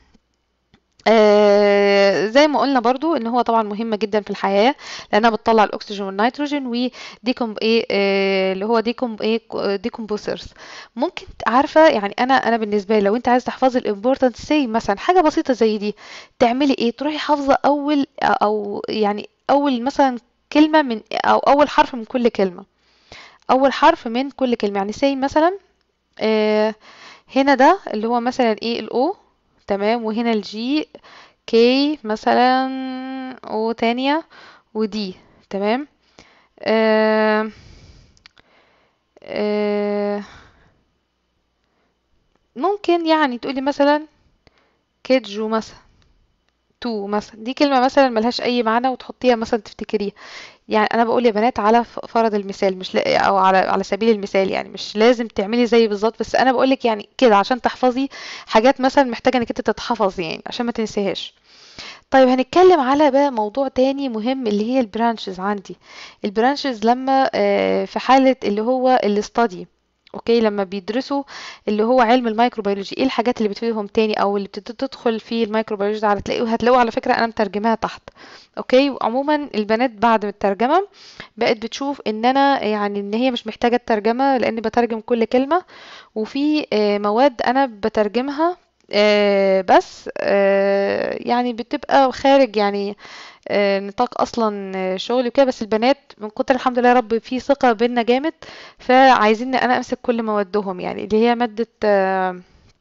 آه زي ما قلنا برضو ان هو طبعا مهمة جدا في الحياة لانها بتطلع الاكسجين والنيتروجين وديكم ايه آه اللي هو ديكم ايه ديكمبوسرز ممكن ت- عارفة يعني انا انا بالنسبة لي لو انت عايز تحفظي الامبورتنت سي مثلا حاجة بسيطة زي دي تعملي ايه تروحي حافظة اول او يعني اول مثلا كلمة من او اول حرف من كل كلمة اول حرف من كل كلمة يعني سي مثلا آه هنا ده اللي هو مثلا ايه الاو تمام وهنا الجي كي مثلا او تانية ودي تمام آه آه ممكن يعني تقولي مثلا كيجو مثلا تو مثلا دي كلمة مثلا ملهاش أي معنى وتحطيها مثلا تفتكريها يعني أنا بقول يا بنات على ف- فرض المثال مش لا أو على على سبيل المثال يعني مش لازم تعملي زي بالظبط بس أنا بقولك يعني كده عشان تحفظي حاجات مثلا محتاجة إنك انت تتحفظ يعني عشان ما تنسيهاش طيب هنتكلم على بقى موضوع تاني مهم اللي هي البرانشز عندي البرانشز لما آه، في حالة اللي هو الاستادي اوكي لما بيدرسوا اللي هو علم الميكروبيولوجي ايه الحاجات اللي بتفيدهم تاني او اللي بتدخل في الميكروبيولوجي ده على تلاقيه هتلاقوا على فكرة انا مترجماها تحت اوكي وعموما البنات بعد الترجمة بقت بتشوف ان انا يعني ان هي مش محتاجة الترجمة لان بترجم كل كلمة وفي آه، مواد انا بترجمها آه، بس آه، يعني بتبقى خارج يعني آه، نطاق اصلا آه، شغلي وكده بس البنات من كتر الحمد لله يا رب في ثقة بينا جامد فعايزين انا امسك كل موادهم يعني اللي هي مادة آه،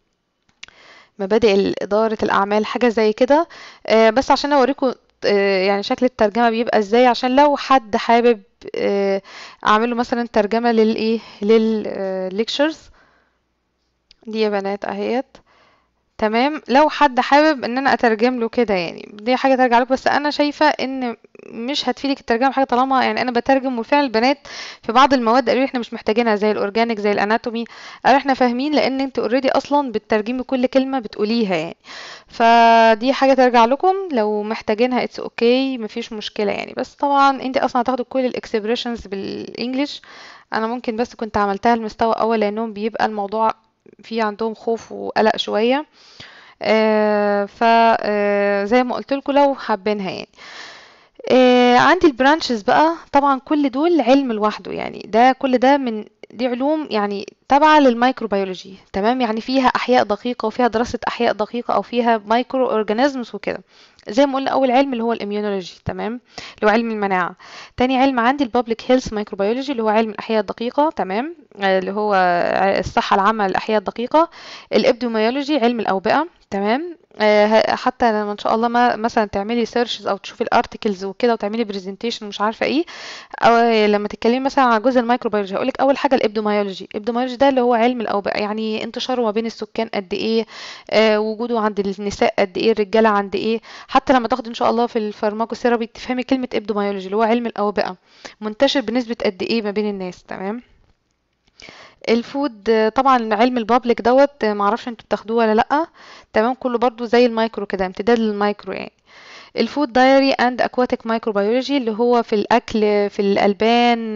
مبادئ إدارة الأعمال حاجة زي كده آه، بس عشان أوريكم آه، يعني شكل الترجمة بيبقى ازاي عشان لو حد حابب آه، أعمله مثلا ترجمة للإيه للليكتشرز دي يا بنات أهيت تمام لو حد حابب ان انا اترجم له كده يعني دي حاجه ترجع لكم بس انا شايفه ان مش هتفيدك الترجمه حاجه طالما يعني انا بترجم وفعلا البنات في بعض المواد قالوا لي احنا مش محتاجينها زي الاورجانيك زي الاناتومي قالوا احنا فاهمين لان انت اوريدي اصلا بتترجمي كل كلمه بتقوليها يعني فدي حاجه ترجع لكم لو محتاجينها اتس اوكي okay, مفيش مشكله يعني بس طبعا انت اصلا هتاخدوا كل الاكسبريشنز بالانجلش انا ممكن بس كنت عملتها المستوى اول لانهم بيبقى الموضوع في عندهم خوف وقلق شويه آه فزي ما قلت لكم لو حابينها يعني آه عندي البرانشز بقى طبعا كل دول علم لوحده يعني ده كل ده من دي علوم يعني تابعة للميكروبيولوجي تمام يعني فيها أحياء دقيقة وفيها دراسة أحياء دقيقة أو فيها مايكرو أورجانيزمز وكده زي ما قلنا أول علم اللي هو الإميونولوجي تمام اللي هو علم المناعة تاني علم عندي البابليك هيلث ميكروبيولوجي اللي هو علم الأحياء الدقيقة تمام آه اللي هو الصحة العامة للأحياء الدقيقة الإبدوميولوجي علم الأوبئة تمام آه حتى لما ان شاء الله ما مثلا تعملي سيرشز او تشوفي الارتكلز وكده وتعملي برزنتيشن مش عارفه ايه او لما تتكلمي مثلا عن جزء الميكروبيولوجي هقول لك اول حاجه الابدوميولوجي الابدوميولوجي ده اللي هو علم الاوبئه يعني انتشاره ما بين السكان قد ايه آه وجوده عند النساء قد ايه الرجاله عند ايه حتى لما تاخدي ان شاء الله في الفارماكوثيرابي تفهمي كلمه ابدوميولوجي اللي هو علم الاوبئه منتشر بنسبه قد ايه ما بين الناس تمام الفود طبعا علم البابليك دوت معرفش انتوا بتاخدوه ولا لا تمام كله برضو زي المايكرو كده امتداد للمايكرو يعني الفود دايري اند اكواتيك مايكروبيولوجي اللي هو في الاكل في الالبان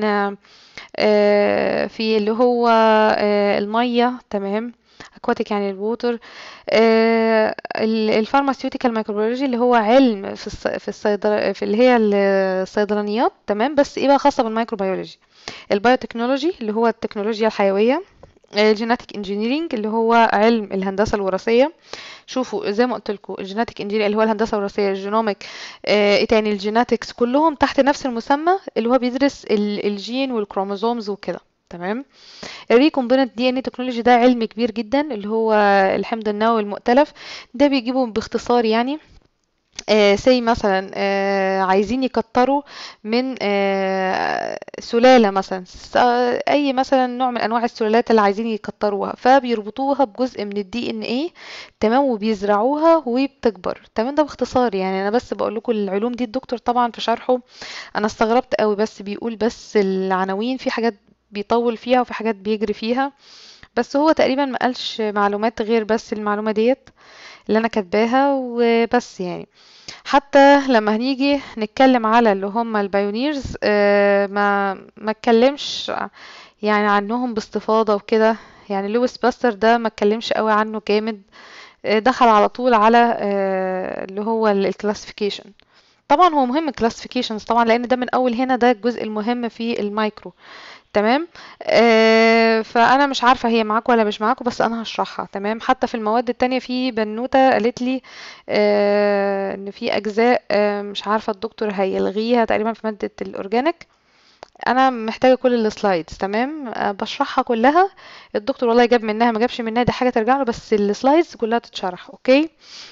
في اللي هو الميه تمام اكواتيك يعني الووتر الفارماسيوتيكال مايكروبيولوجي اللي هو علم في الص... في الصيدله في اللي هي الصيدلانيات تمام بس ايه بقى خاصه بالميكروبيولوجي البايوتكنولوجي اللي هو التكنولوجيا الحيويه الجيناتيك انجينيرينج اللي هو علم الهندسه الوراثيه شوفوا زي ما قلت لكم الجيناتيك انجينير اللي هو الهندسه الوراثيه الجينوميك آه ايه تاني الجيناتكس كلهم تحت نفس المسمى اللي هو بيدرس الجين والكروموزومز وكده تمام الريكومبيننت دي ان تكنولوجي ده علم كبير جدا اللي هو الحمض النووي المؤتلف ده بيجيبه باختصار يعني سي مثلا آه، عايزين يكتروا من آه، سلالة مثلا س- آه، اي مثلا نوع من انواع السلالات اللي عايزين يكتروها فبيربطوها بجزء من الدي ان ايه تمام وبيزرعوها وبتكبر تمام ده باختصار يعني انا بس بقول لكم العلوم دي الدكتور طبعا في شرحه انا استغربت قوي بس بيقول بس العناوين في حاجات بيطول فيها وفي حاجات بيجري فيها بس هو تقريبا ما قالش معلومات غير بس المعلومة ديت اللي انا كاتباها وبس يعني حتى لما هنيجي نتكلم على اللي هم البايونيرز آه، ما ما اتكلمش يعني عنهم باستفاضة وكده يعني لويس باستر ده ما اتكلمش قوي عنه جامد آه، دخل على طول على آه، اللي هو الكلاسيفيكيشن طبعا هو مهم الكلاسيفيكيشنز طبعا لان ده من اول هنا ده الجزء المهم في المايكرو تمام آه فانا مش عارفه هي معاكم ولا مش معاكم بس انا هشرحها تمام حتى في المواد التانية في بنوته قالت لي آه ان في اجزاء آه مش عارفه الدكتور هيلغيها تقريبا في ماده الاورجانيك انا محتاجه كل السلايدز تمام آه بشرحها كلها الدكتور والله جاب منها ما جابش منها دي حاجه ترجع له بس السلايدز كلها تتشرح اوكي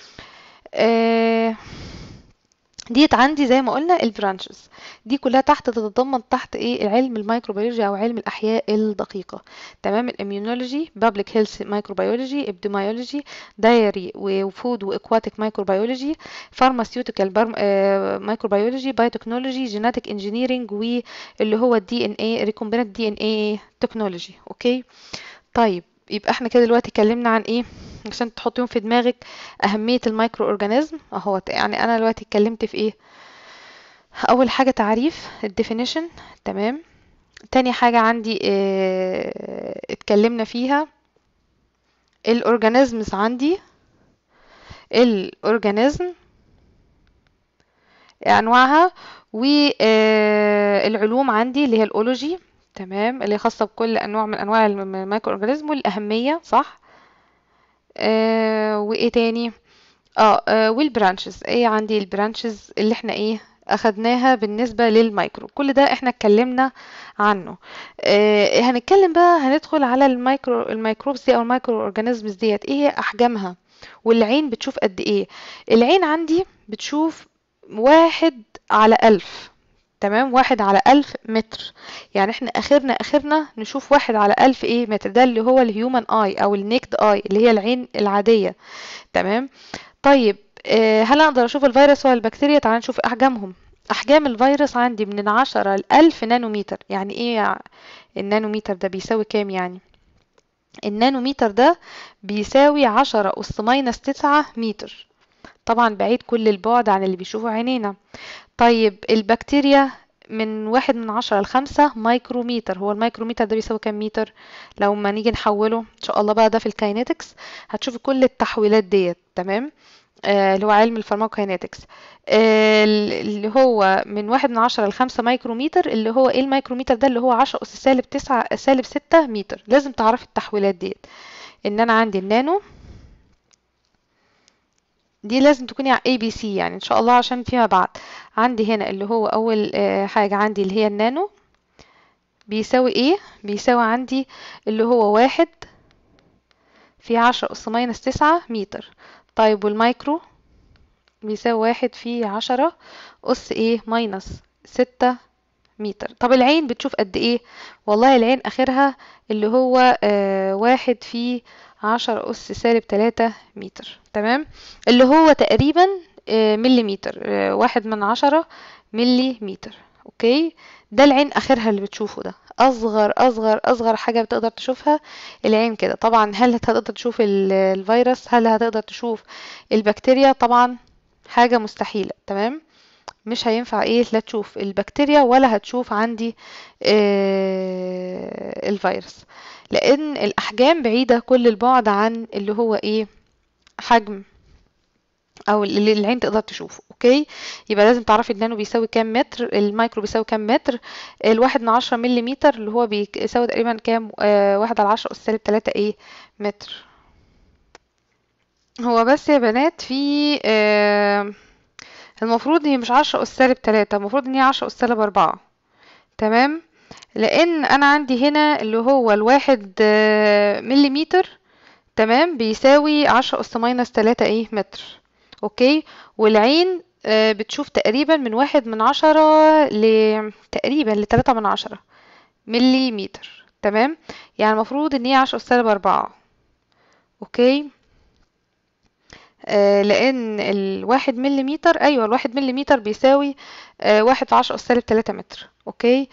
آه ديت عندي زي ما قلنا البرانشز دي كلها تحت تتضمن تحت ايه علم الميكروبيولوجيا او علم الاحياء الدقيقه تمام الاميونولوجي بابليك هيلث مايكروبيولوجي ابديميولوجي دايري وفود واكواتيك مايكروبيولوجي فارماسيوتيكال مايكروبيولوجي بايوتكنولوجي جيناتيك انجينيرنج واللي هو الدي ان اي ريكومبيننت دي ان اي تكنولوجي اوكي طيب يبقى احنا كده دلوقتي اتكلمنا عن ايه عشان تحطيهم في دماغك اهمية الميكرو اورجانيزم اهو يعني انا دلوقتي اتكلمت في ايه اول حاجة تعريف الديفينيشن تمام تاني حاجة عندي اه اتكلمنا فيها الاورجانيزمز عندي الاورجانيزم انواعها والعلوم عندي اللي هي الاولوجي تمام اللي خاصة بكل انواع من انواع الميكرو اورجانيزم والاهمية صح آه وايه تاني اه, آه والبرانشز ايه عندي البرانشز اللي احنا ايه اخدناها بالنسبة للمايكرو كل ده احنا اتكلمنا عنه آه هنتكلم بقى هندخل على المايكرو الميكروبس دي او المايكرو اورجانيزمز ديت ايه هي احجامها والعين بتشوف قد ايه العين عندي بتشوف واحد على ألف تمام واحد على ألف متر يعني احنا اخرنا اخرنا نشوف واحد على ألف ايه متر ده اللي هو الهيومن اي او النيكد اي اللي هي العين العادية تمام طيب آه هل اقدر اشوف الفيروس ولا البكتيريا تعال نشوف احجامهم احجام الفيروس عندي من العشرة لألف نانومتر يعني ايه النانومتر ده بيساوي كام يعني النانومتر ده بيساوي عشرة أس ماينس تسعة متر طبعا بعيد كل البعد عن اللي بيشوفه عينينا طيب البكتيريا من واحد من عشرة لخمسة مايكروميتر هو المايكروميتر ده بيساوي كام متر لو ما نيجي نحوله ان شاء الله بقى ده في الكاينetics هتشوفي كل التحويلات ديت تمام آه اللي هو علم الفارماكوكاينetics آه اللي هو من واحد من عشرة لخمسة مايكروميتر اللي هو ايه المايكروميتر ده اللي هو عشرة أس سالب تسعة سالب ستة متر لازم تعرفي التحويلات ديت ان انا عندي النانو دي لازم تكوني على اي بي سي يعني ان شاء الله عشان فيما بعد عندي هنا اللي هو اول حاجة عندي اللي هي النانو بيساوي ايه بيساوي عندي اللي هو واحد في عشرة أس ماينس تسعة متر طيب والمايكرو بيساوي واحد في عشرة أس ايه ماينس ستة متر طب العين بتشوف قد ايه والله العين اخرها اللي هو آه واحد في عشرة أس سالب تلاتة متر تمام اللي هو تقريبا آه مليمتر آه واحد من عشرة مليمتر اوكي ده العين اخرها اللي بتشوفه ده اصغر اصغر اصغر حاجه بتقدر تشوفها العين كده طبعا هل هتقدر تشوف الفيروس هل هتقدر تشوف البكتيريا طبعا حاجه مستحيله تمام مش هينفع ايه لا تشوف البكتيريا ولا هتشوف عندي آه الفيروس لان الاحجام بعيده كل البعد عن اللي هو ايه حجم او اللي العين تقدر تشوفه اوكي يبقى لازم تعرفي النانو بيساوي كام متر المايكرو بيساوي كام متر الواحد من عشرة مليمتر اللي هو بيساوي تقريبا كام آه واحد على عشرة أس سالب تلاتة ايه متر هو بس يا بنات في آه المفروض هي مش عشرة أس سالب تلاتة المفروض ان هي عشرة أس سالب أربعة تمام لان انا عندي هنا اللي هو الواحد مليمتر تمام بيساوي عشرة أس ماينس تلاتة ايه متر اوكي والعين آه، بتشوف تقريبا من واحد من عشرة ل تقريبا لتلاتة من عشرة ملي متر تمام يعني المفروض ان هي عشرة أس سالب أربعة اوكي آه لان الواحد مليمتر ايوه الواحد مليمتر بيساوي آه واحد في عشرة أس سالب تلاتة متر اوكي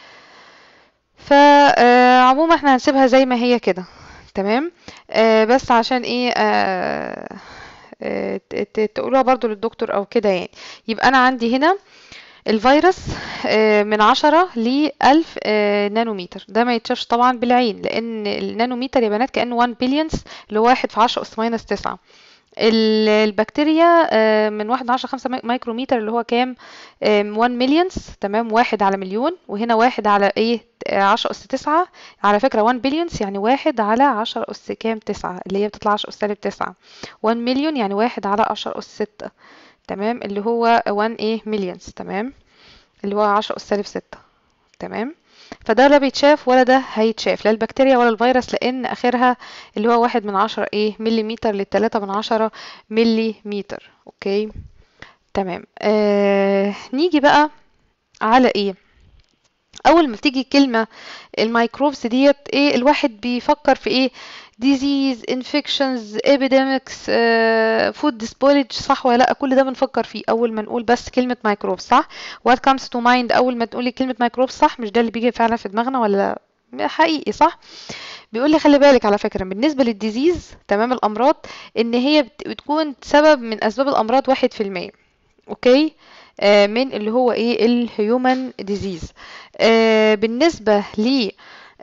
فعموما احنا هنسيبها زي ما هي كده تمام آه بس عشان ايه آه آه ت- ت- تقولوها برضو للدكتور او كده يعني يبقى انا عندي هنا الفيروس آه، من عشرة لألف آه، نانومتر ده ما يتشافش طبعا بالعين لأن النانومتر يا بنات كأنه 1 بليونز اللي هو واحد في عشرة أس ماينس تسعة ال- البكتيريا آه، من واحد عشرة خمسة ماي- مايكروميتر اللي هو كام آم، 1 مليونز تمام واحد على مليون وهنا واحد على ايه آه، عشرة أس تسعة على فكرة 1 بليونز يعني واحد على عشرة أس كام تسعة اللي هي بتطلع عشرة أس سالب تسعة 1 مليون يعني واحد على عشرة أس ستة تمام اللي هو 1 ايه مليونز تمام اللي هو عشرة أس سالب ستة تمام فده لا بيتشاف ولا ده هيتشاف لا البكتيريا ولا الفيروس لأن آخرها اللي هو واحد من عشرة ايه مليمتر للتلاتة من عشرة مليمتر اوكي تمام آه نيجي بقى على ايه اول ما تيجي كلمة الميكروبس ديت ايه الواحد بيفكر في ايه disease infections epidemics uh, food spoilage صح ولا لا كل ده بنفكر فيه اول ما نقول بس كلمة ميكروب صح what comes to mind اول ما تقولي كلمة ميكروب صح مش ده اللي بيجي فعلا في دماغنا ولا لا؟ حقيقي صح بيقول لي خلي بالك على فكرة بالنسبة للديزيز تمام الامراض ان هي بت- بتكون سبب من اسباب الامراض واحد في المية اوكي آه من اللي هو ايه الهيومن ديزيز آه بالنسبة ل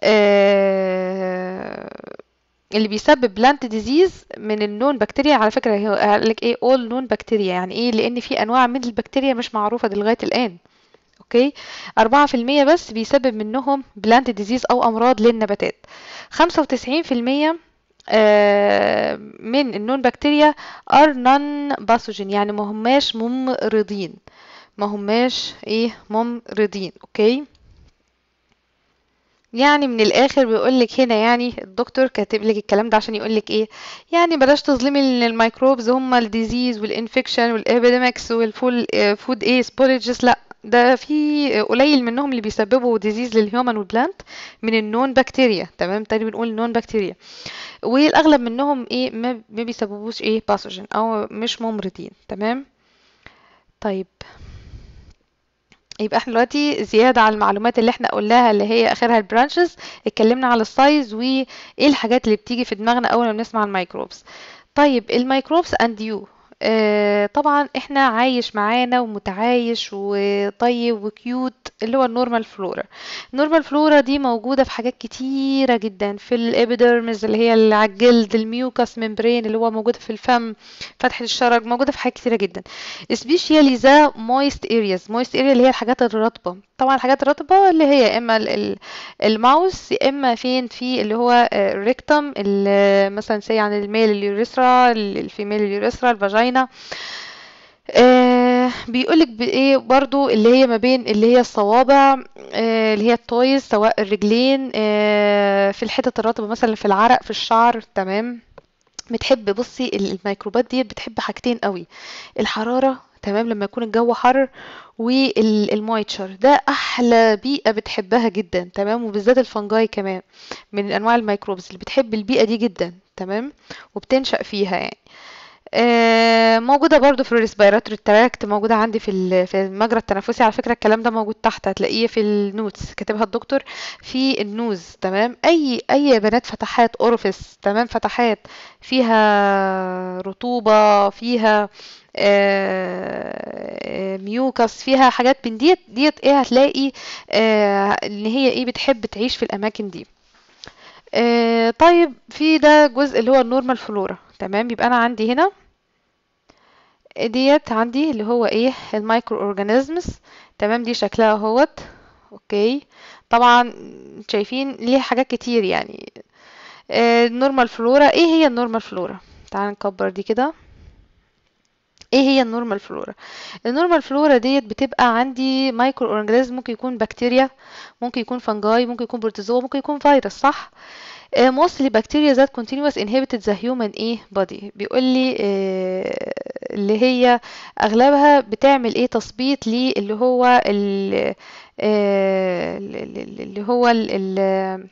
آه اللي بيسبب بلانت ديزيز من النون بكتيريا على فكرة هو قال لك ايه all نون بكتيريا يعني ايه لان في انواع من البكتيريا مش معروفة دي لغاية الان اوكي أربعة في المية بس بيسبب منهم بلانت ديزيز او امراض للنباتات خمسة وتسعين في المية آه، من النون بكتيريا ار نون باثوجين يعني ما هماش ممرضين ما هماش ايه ممرضين اوكي يعني من الاخر بيقولك هنا يعني الدكتور كاتب لك الكلام ده عشان يقولك ايه يعني بلاش تظلمي ال- الميكروبز هم الديزيز والانفكشن والابيديمكس والفول فود ايه سبوريجز لا ده في قليل منهم اللي بيسببوا ديزيز للهيومن والبلانت من النون بكتيريا تمام تاني بنقول نون بكتيريا والاغلب منهم ايه ما ما بيسببوش ايه باثوجين او مش ممرضين تمام طيب يبقى احنا دلوقتي زيادة على المعلومات اللي احنا قلناها اللي هي اخرها البرانشز اتكلمنا على السايز وايه الحاجات اللي بتيجي في دماغنا اول ما بنسمع الميكروبس طيب الميكروبس اند يو آه طبعا احنا عايش معانا ومتعايش وطيب وكيوت اللي هو النورمال فلورا النورمال فلورا دي موجودة في حاجات كتيرة جدا في الابيدرمز اللي هي اللي على الجلد الميوكس ممبرين اللي هو موجودة في الفم فتحة الشرج موجودة في حاجات كتيرة جدا especially ذا moist areas moist area اللي هي الحاجات الرطبة طبعا الحاجات الرطبة اللي هي يا اما ال- ال- الماوس يا اما فين في اللي هو الريكتم مثلا سي عن الميل اليوريثرا الفيميل اليوريثرا الفاجينا آه بيقولك بايه برضو اللي هي ما بين اللي هي الصوابع آه اللي هي التويز سواء الرجلين آه في الحتت الرطبة مثلا في العرق في الشعر تمام بتحب بصي الميكروبات دي بتحب حاجتين قوي الحرارة تمام لما يكون الجو حر والمويتشر ده احلى بيئة بتحبها جدا تمام وبالذات الفنجاي كمان من انواع الميكروبز اللي بتحب البيئة دي جدا تمام وبتنشأ فيها يعني آه، موجودة برضو في الريسبيراتوري تراكت موجودة عندي في ال- في المجرى التنفسي على فكرة الكلام ده موجود تحت هتلاقيه في النوتس كاتبها الدكتور في النوز تمام اي اي يا بنات فتحات اورفيس تمام فتحات فيها رطوبة فيها آه، ميوكس فيها حاجات من ديت ديت ايه هتلاقي آه، ان هي ايه بتحب تعيش في الاماكن دي آه، طيب في ده جزء اللي هو النورمال فلورا تمام يبقى انا عندي هنا ديت عندي اللي هو ايه المايكرو اورجانيزمز تمام دي شكلها اهوت اوكي طبعا شايفين ليه حاجات كتير يعني النورمال فلورا ايه هي النورمال فلورا تعال نكبر دي كده ايه هي النورمال فلورا النورمال فلورا ديت بتبقى عندي مايكرو اورجانيزم ممكن يكون بكتيريا ممكن يكون فنجاي ممكن يكون بروتوزوا ممكن يكون فيروس صح uh, mostly bacteria that continuous inhabited the human ايه body بيقول لي uh, اللي هي اغلبها بتعمل ايه تثبيط لي اللي هو ال uh, اللي هو ال, ال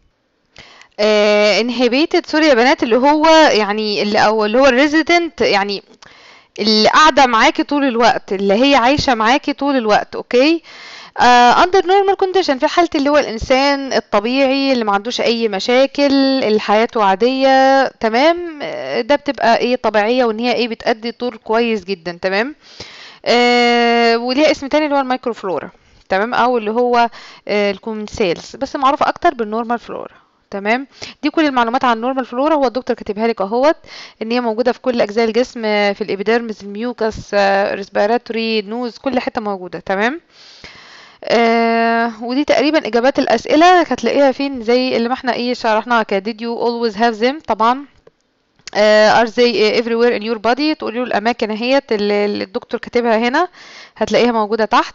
انهبيتد سوري يا بنات اللي هو يعني اللي او اللي هو الريزيدنت يعني اللي قاعده معاكي طول الوقت اللي هي عايشه معاكي طول الوقت اوكي اندر نورمال كونديشن في حاله اللي هو الانسان الطبيعي اللي ما عندوش اي مشاكل اللي حياته عاديه تمام آه، ده بتبقى ايه طبيعيه وان هي ايه بتأدي دور كويس جدا تمام آه وليها اسم تاني اللي هو المايكرو فلورا تمام او اللي هو آه الكومنسيلز بس معروفه اكتر بالنورمال فلورا تمام دي كل المعلومات عن النورمال فلورا هو الدكتور كاتبها لك اهوت ان هي موجوده في كل اجزاء الجسم آه، في الابيديرمس الميوكس ريسبيراتوري نوز كل حته موجوده تمام آه ودي تقريبا اجابات الاسئله هتلاقيها فين زي اللي ما احنا ايه شرحناها كده did you always have them طبعا آه are they everywhere in your body تقولي له الاماكن اهيت اللي اللي الدكتور كاتبها هنا هتلاقيها موجوده تحت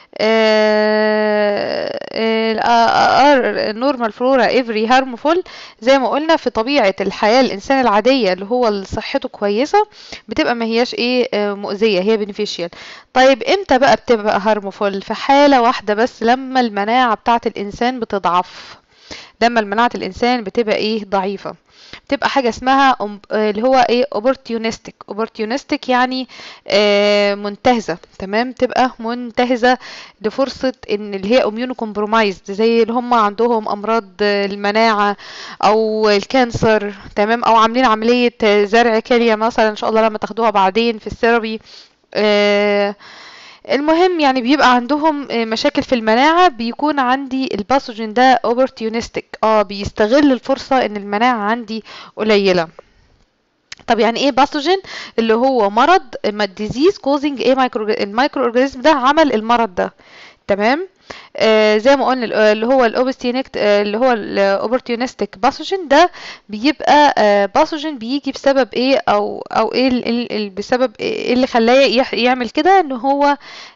ار نورمال فلورا افري هارمفول زي ما قلنا في طبيعه الحياه الانسان العاديه اللي هو صحته كويسه بتبقى ما هياش ايه آه، مؤذيه هي بنفيشيال طيب امتى بقى بتبقى هارمفول في حاله واحده بس لما المناعه بتاعه الانسان بتضعف لما المناعه الانسان بتبقى ايه ضعيفه بتبقى حاجة اسمها أم- آه، اللي هو ايه opportunistic opportunistic يعني آه، منتهزة تمام تبقى منتهزة لفرصة ان اللي هي اميونو compromised زي اللي هم عندهم امراض آه، المناعة او الكانسر تمام او عاملين عملية آه، زرع كلية مثلا ان شاء الله لما تاخدوها بعدين في الثيرابي آه، المهم يعني بيبقى عندهم آه، مشاكل في المناعة بيكون عندي الباثوجين ده opportunistic اه بيستغل الفرصة ان المناعة عندي قليلة طب يعني ايه باثوجين اللي هو مرض ديزيز كوزنج ايه مايكرو المايكرو اورجانيزم ده عمل المرض ده تمام آه زي ما قلنا ال- اللي هو الاوبستينكت اللي هو الاوبورتيونستيك باثوجين ده بيبقى آه باثوجين بيجي بسبب ايه او او ايه ال- ال- ال- بسبب ايه اللي خلاه يح- يعمل كده ان هو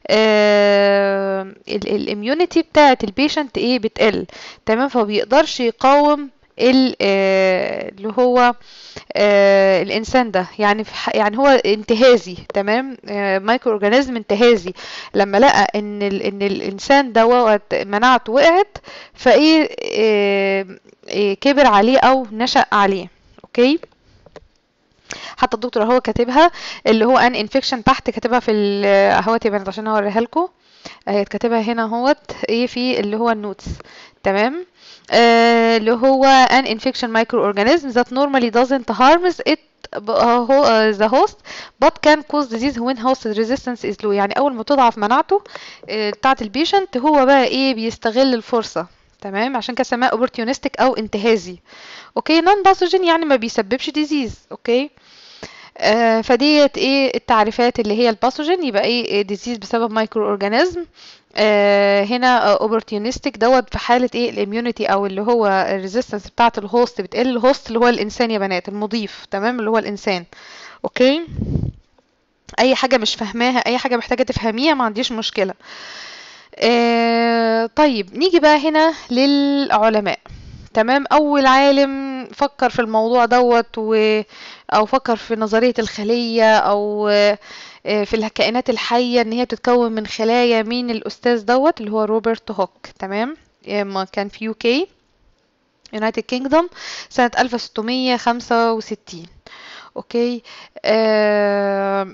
الاميونيتي بتاعه البيشنت ايه بتقل تمام فبيقدرش يقاوم ال- آه، اللي هو آه الانسان ده يعني في ح- يعني هو انتهازي تمام آه مايكرو اورجانيزم انتهازي لما لقى ان ال ان الانسان ده وقت مناعته وقعت فايه آه آه كبر عليه او نشأ عليه اوكي حتى الدكتور اهو كاتبها اللي هو ان انفكشن تحت كاتبها في ال- اهوت يا بنات عشان اوريها لكم اهي كاتبها هنا اهوت ايه في اللي هو النوتس تمام آه اللي هو an infection microorganism that normally doesn't harm it ب- آه، هو آه، the host but can cause disease when host resistance is low يعني اول ما تضعف مناعته آه، بتاعه البيشنت هو بقى ايه بيستغل الفرصة تمام عشان كده سماه opportunistic او انتهازي اوكي نون باثوجين يعني ما بيسببش ديزيز اوكي آه فديت ايه التعريفات اللي هي الباثوجين يبقى ايه ديزيز بسبب مايكرو اورجانيزم آه هنا اوبورتيونستيك دوت في حالة ايه الاميونيتي او اللي هو الريزيستنس بتاعة الهوست بتقل الهوست اللي هو الانسان يا بنات المضيف تمام اللي هو الانسان اوكي اي حاجة مش فاهماها اي حاجة محتاجة تفهميها ما عنديش مشكلة آه طيب نيجي بقى هنا للعلماء تمام اول عالم فكر في الموضوع دوت و او فكر في نظرية الخلية او آه، آه، في الكائنات الحية ان هي بتتكون من خلايا مين الاستاذ دوت اللي هو روبرت هوك تمام ما كان في يو كي يونايتد كينجدوم سنة 1665 اوكي آه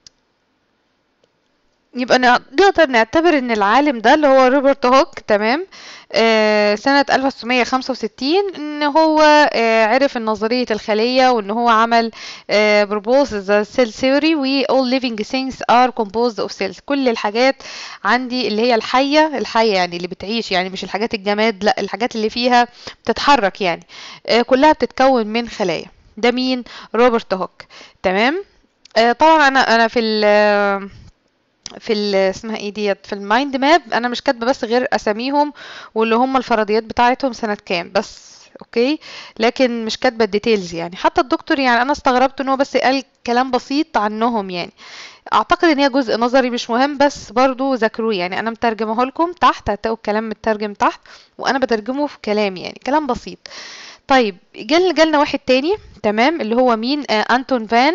يبقى نع- نقدر نعتبر ان العالم ده اللي هو روبرت هوك تمام آه سنة 1965 ان هو آه عرف نظرية الخلية وان هو عمل آه propose the cell theory و all living things are composed of cells كل الحاجات عندي اللي هي الحية الحية يعني اللي بتعيش يعني مش الحاجات الجماد لا الحاجات اللي فيها بتتحرك يعني آه كلها بتتكون من خلايا ده مين روبرت هوك تمام آه طبعا انا انا في ال في ال اسمها ايه ديت في المايند ماب انا مش كاتبه بس غير اساميهم واللي هم الفرضيات بتاعتهم سنه كام بس اوكي لكن مش كاتبه الديتيلز يعني حتى الدكتور يعني انا استغربت ان هو بس قال كلام بسيط عنهم يعني اعتقد ان هي جزء نظري مش مهم بس برضو ذاكروه يعني انا مترجمه لكم تحت هتلاقوا الكلام مترجم تحت وانا بترجمه في كلامي يعني كلام بسيط طيب جال جالنا واحد تاني تمام اللي هو مين آه انتون فان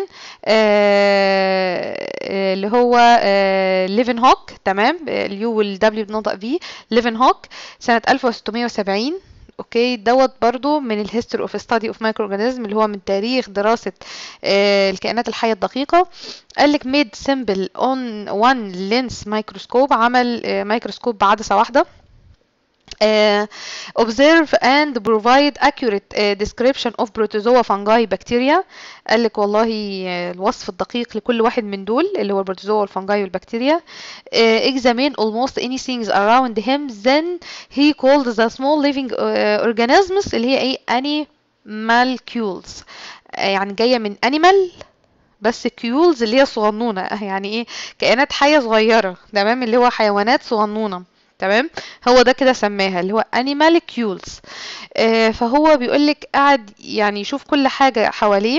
آه آه اللي هو آه ليفن هوك تمام اليو والدبليو بنطق في ليفن هوك سنة 1670 اوكي دوت برضو من الهيستوري اوف ستادي اوف مايكرو اورجانيزم اللي هو من تاريخ دراسة آه الكائنات الحية الدقيقة قال لك ميد سيمبل اون وان لينس مايكروسكوب عمل آه مايكروسكوب بعدسة واحدة Uh, observe and provide accurate uh, description of protozoa fungi bacteria قال لك والله الوصف الدقيق لكل واحد من دول اللي هو البروتوزوا والفنجاي والبكتيريا uh, examine almost anything around him then he called the small living uh, organisms اللي هي ايه animalcules uh, يعني جايه من animal بس كيولز اللي هي صغنونه يعني ايه كائنات حيه صغيره تمام اللي هو حيوانات صغنونه تمام هو ده كده سماها اللي هو animalcules آه فهو بيقولك قعد يعني يشوف كل حاجة حواليه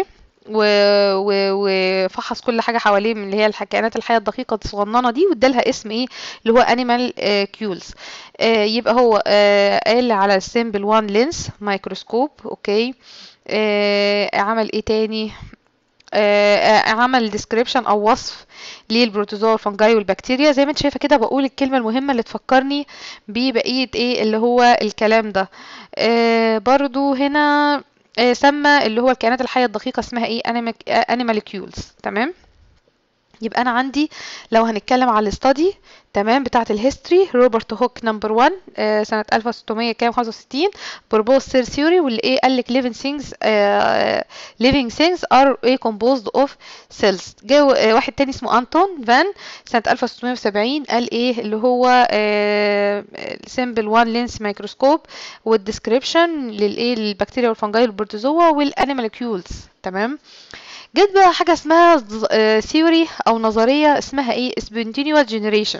وفحص كل حاجة حواليه من اللي هي الكائنات الحية الدقيقة الصغننة دي وادالها اسم ايه اللي هو animal كيولز آه يبقى هو آه قال على السيمبل وان لينس مايكروسكوب اوكي آه عمل ايه تاني آه عمل ديسكريبشن او وصف للبروتوزوا والفنجاي والبكتيريا زي ما انت شايفه كده بقول الكلمه المهمه اللي تفكرني ببقيه ايه اللي هو الكلام ده آه برضو هنا آه سمى اللي هو الكائنات الحيه الدقيقه اسمها ايه انيمالكيولز تمام يبقى انا عندي لو هنتكلم على الاستادي تمام بتاعه الهيستوري روبرت هوك نمبر 1 آه سنه 1665 بروبوز سير ثيوري واللي ايه قال لك living things آه living things are a composed of cells جه واحد تاني اسمه انتون فان سنه 1670 قال ايه اللي هو آه سيمبل 1 لينس مايكروسكوب والديسكريبشن للايه للبكتيريا والفنجاي والبروتوزوا والانيمالكيولز تمام جت بقى حاجة اسمها ثيوري أو نظرية اسمها ايه spontaneous generation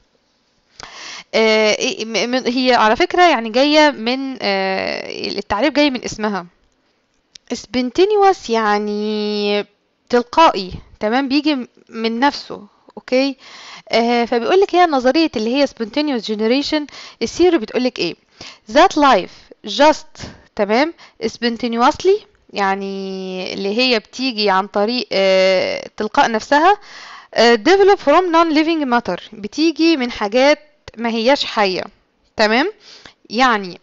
آه هي على فكرة يعني جاية من آه التعريف جاي من اسمها spontaneous يعني تلقائي تمام بيجي من نفسه اوكي آه فبيقول لك هي نظرية اللي هي spontaneous generation الثيوري بتقول لك ايه that life just تمام spontaneously يعني اللي هي بتيجي عن طريق آه تلقاء نفسها آه develop from non-living matter بتيجي من حاجات ما هياش حية تمام يعني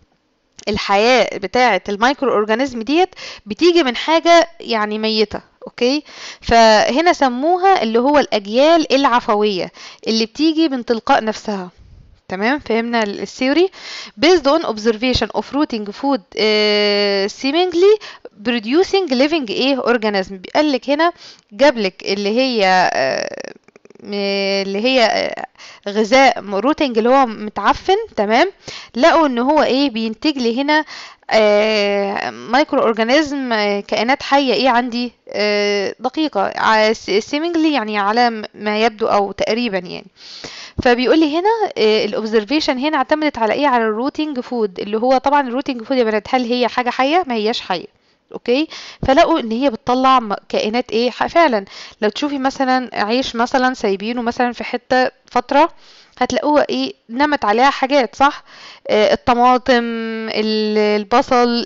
الحياة بتاعة المايكرو اورجانيزم ديت بتيجي من حاجة يعني ميتة اوكي فهنا سموها اللي هو الاجيال العفوية اللي بتيجي من تلقاء نفسها تمام فهمنا الثيوري based on observation of rooting food uh, seemingly producing living ايه organism بيقول لك هنا جاب لك اللي هي uh, اللي هي غذاء روتنج اللي هو متعفن تمام لقوا ان هو ايه بينتج لي هنا آه مايكرو اورجانيزم آه كائنات حيه ايه عندي آه دقيقه سيمينجلي يعني على ما يبدو او تقريبا يعني فبيقول لي هنا الاوبزرفيشن هنا اعتمدت على ايه على الروتنج فود اللي هو طبعا الروتنج فود يا بنات هل هي حاجه حيه ما هياش حيه اوكي فلقوا ان هي بتطلع كائنات ايه فعلا لو تشوفي مثلا عيش مثلا سايبينه مثلا في حته فتره هتلاقوها ايه نمت عليها حاجات صح آه الطماطم البصل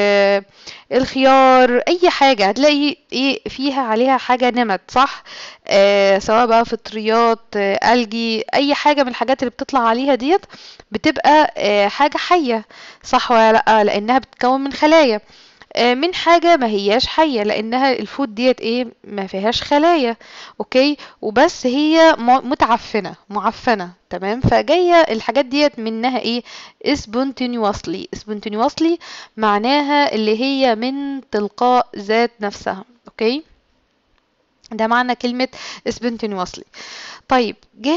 الخيار اي حاجه هتلاقي ايه فيها عليها حاجه نمت صح آه سواء بقى فطريات آه الجي اي حاجه من الحاجات اللي بتطلع عليها ديت بتبقى آه حاجه حيه صح ولا لا لانها بتتكون من خلايا من حاجة ما هياش حية لانها الفود ديت ايه ما فيهاش خلايا اوكي وبس هي متعفنة معفنة تمام فجاية الحاجات ديت منها ايه spontaneously spontaneously معناها اللي هي من تلقاء ذات نفسها اوكي ده معنى كلمة spontaneously طيب جه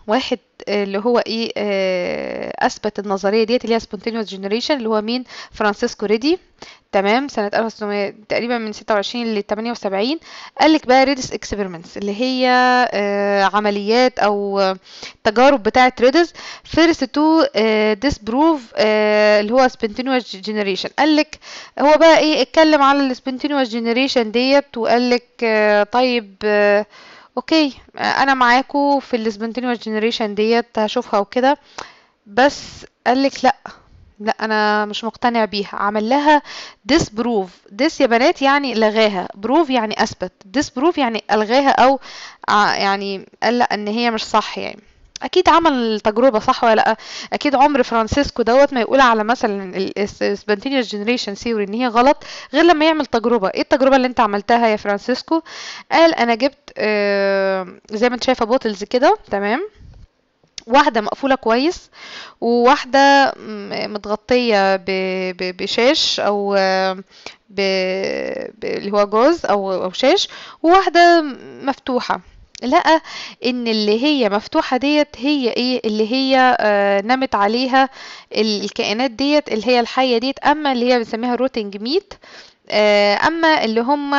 واحد آه، اللي هو ايه آه، اثبت النظريه ديت اللي هي spontaneous generation اللي هو مين فرانسيسكو ريدي تمام سنة 1600 تقريبا من 26 ل 78 قال لك بقى ريدس اكسبيرمنتس اللي هي آه، عمليات او آه، تجارب بتاعه ريدس فيرست تو ديسبروف اللي هو سبنتينوس جينيريشن قال لك هو بقى ايه اتكلم على السبنتينوس جينيريشن ديت وقال لك آه، طيب آه، اوكي آه، انا معاكو في السبنتينوس جينيريشن ديت هشوفها وكده بس قال لك لا لا انا مش مقتنع بيها عمل لها ديس بروف ديس يا بنات يعني لغاها بروف يعني اثبت ديس بروف يعني الغاها او ع- يعني قال لا ان هي مش صح يعني اكيد عمل تجربه صح ولا لا اكيد عمر فرانسيسكو دوت ما يقول على مثلا السبنتينيوس جنريشن ثيوري ان هي غلط غير لما يعمل تجربه ايه التجربه اللي انت عملتها يا فرانسيسكو قال انا جبت آه، زي ما انت شايفه بوتلز كده تمام واحدة مقفولة كويس وواحدة م- متغطية ب- ب- بشاش أو آه، ب... ب... اللي هو جوز أو أو شاش وواحدة مفتوحة لقى ان اللي هي مفتوحة ديت هي ايه اللي هي آه نمت عليها ال- الكائنات ديت اللي هي الحية ديت اما اللي هي بنسميها روتنج ميت آه، اما اللي هم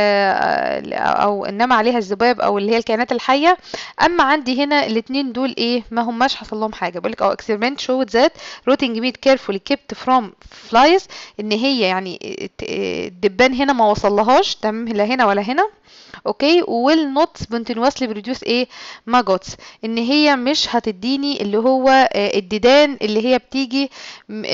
آه، او انما عليها الذباب او اللي هي الكائنات الحيه اما عندي هنا الاثنين دول ايه ما هماش حصل لهم حاجه بقول لك او experiment showed that rotting meat carefully kept from flies ان هي يعني الت- الدبان هنا ما وصلهاش تمام لا هنا ولا هنا اوكي will not spontaneously produce ايه maggots ان هي مش هتديني اللي هو آه، الديدان اللي هي بتيجي م-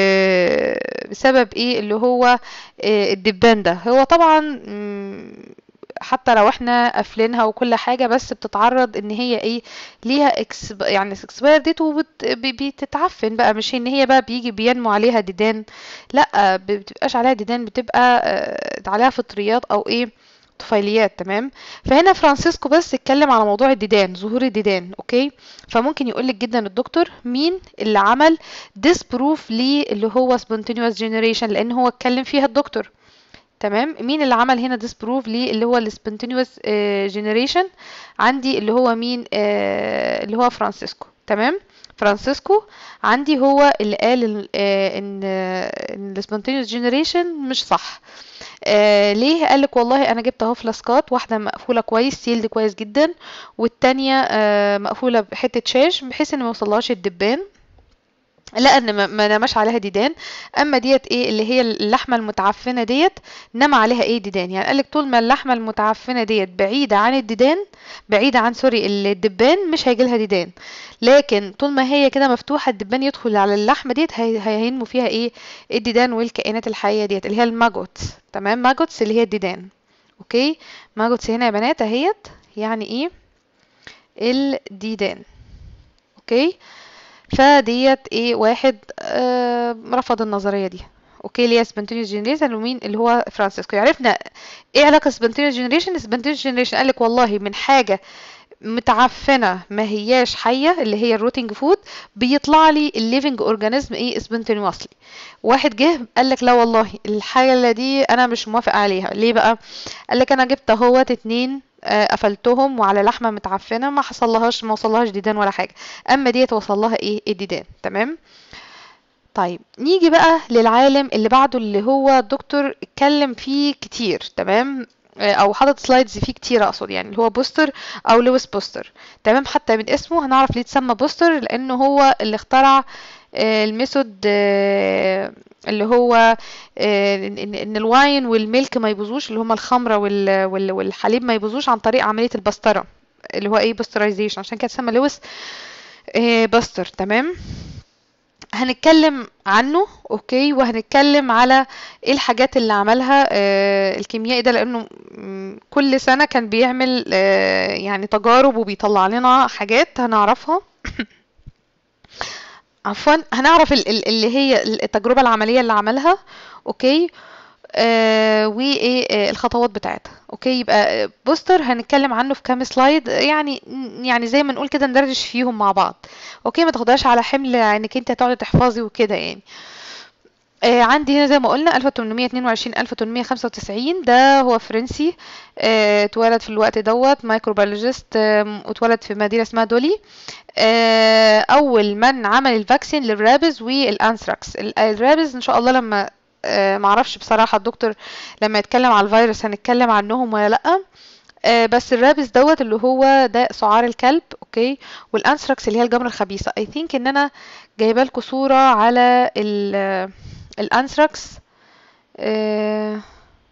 آه، بسبب ايه اللي هو آه، الدبان ده هو طبعا مم، حتى لو احنا قافلينها وكل حاجة بس بتتعرض ان هي ايه ليها اكس يعني اكسباير ديت وبتتعفن بقى مش ان هي بقى بيجي بينمو عليها ديدان لا ب- بتبقاش عليها ديدان بتبقى آه، عليها فطريات او ايه طفيليات تمام فهنا فرانسيسكو بس اتكلم على موضوع الديدان ظهور الديدان اوكي فممكن يقولك جدا الدكتور مين اللي عمل ديسبروف ليه اللي هو spontaneous generation لان هو اتكلم فيها الدكتور تمام مين اللي عمل هنا ديسبروف ليه اللي هو السبونتينيوس جينيريشن عندي اللي هو مين آه، اللي هو فرانسيسكو تمام فرانسيسكو عندي هو اللي قال ال- آه، ان آه، ان السبونتينيوس جينيريشن مش صح آه ليه قالك والله انا جبت اهو فلاسكات واحده مقفوله كويس سيلد كويس جدا والتانية آه مقفوله بحته شاش بحيث ان ما يوصلهاش الدبان لا ان ما ما نماش عليها ديدان اما ديت ايه اللي هي اللحمه المتعفنه ديت نما عليها ايه ديدان يعني قالك طول ما اللحمه المتعفنه ديت بعيده عن الديدان بعيده عن سوري الدبان مش هيجيلها ديدان لكن طول ما هي كده مفتوحه الدبان يدخل على اللحمه ديت هي- هينمو فيها ايه الديدان والكائنات الحيه ديت اللي هي الماجوتس تمام ماجوتس اللي هي الديدان اوكي ماجوتس هنا يا بنات اهيت يعني ايه الديدان اوكي فديت ايه واحد آه رفض النظريه دي اوكي اللي هي سبنتينيوس جينيريشن ومين اللي هو فرانسيسكو عرفنا ايه علاقه سبنتينيوس جينيريشن سبنتينيوس جينيريشن قال لك والله من حاجه متعفنه ما هياش حيه اللي هي الروتنج فود بيطلع لي الليفنج اورجانيزم ايه سبنتينيوسلي واحد جه قال لك لا والله الحاجه دي انا مش موافق عليها ليه بقى قال لك انا جبت اهوت اتنين آه، قفلتهم وعلى لحمه متعفنه ما حصلهاش ما وصلهاش ديدان ولا حاجه اما ديت وصل لها ايه الديدان تمام طيب نيجي بقى للعالم اللي بعده اللي هو الدكتور اتكلم فيه كتير تمام آه، او حاطط سلايدز فيه كتير اقصد يعني اللي هو بوستر او لويس بوستر تمام حتى من اسمه هنعرف ليه اتسمى بوستر لانه هو اللي اخترع آه، الميثود آه، اللي هو آه، ان إن- إن الواين والميلك ما يبوظوش اللي هما الخمره وال- وال- والحليب ما يبوظوش عن طريق عمليه البستره اللي هو ايه باسترايزيشن عشان كده اتسمى لويس آه، باستر تمام هنتكلم عنه اوكي وهنتكلم على ايه الحاجات اللي عملها آه الكيميائي ده لانه م، كل سنة كان بيعمل آه يعني تجارب وبيطلع لنا حاجات هنعرفها عفوا هنعرف ال- ال- اللي هي التجربة العملية اللي عملها اوكي آه وايه آه الخطوات بتاعتها اوكي يبقى آه، بوستر هنتكلم عنه في كام سلايد يعني يعني زي ما نقول كده ندردش فيهم مع بعض اوكي ما تاخدهاش على حمل انك انت هتقعدي تحفظي وكده يعني آه عندي هنا زي ما قلنا 1822 1895 ده هو فرنسي آه اتولد في الوقت دوت مايكروبيولوجيست آه اتولد في مدينة اسمها دولي آه اول من عمل الفاكسين للرابز والانثراكس الرابز ان شاء الله لما آه معرفش بصراحة الدكتور لما يتكلم على الفيروس هنتكلم عنهم ولا لأ آه بس الرابس دوت اللي هو ده سعار الكلب اوكي والانثراكس اللي هي الجمرة الخبيثة اي ثينك ان انا جايبه لكم صورة على الانثراكس آه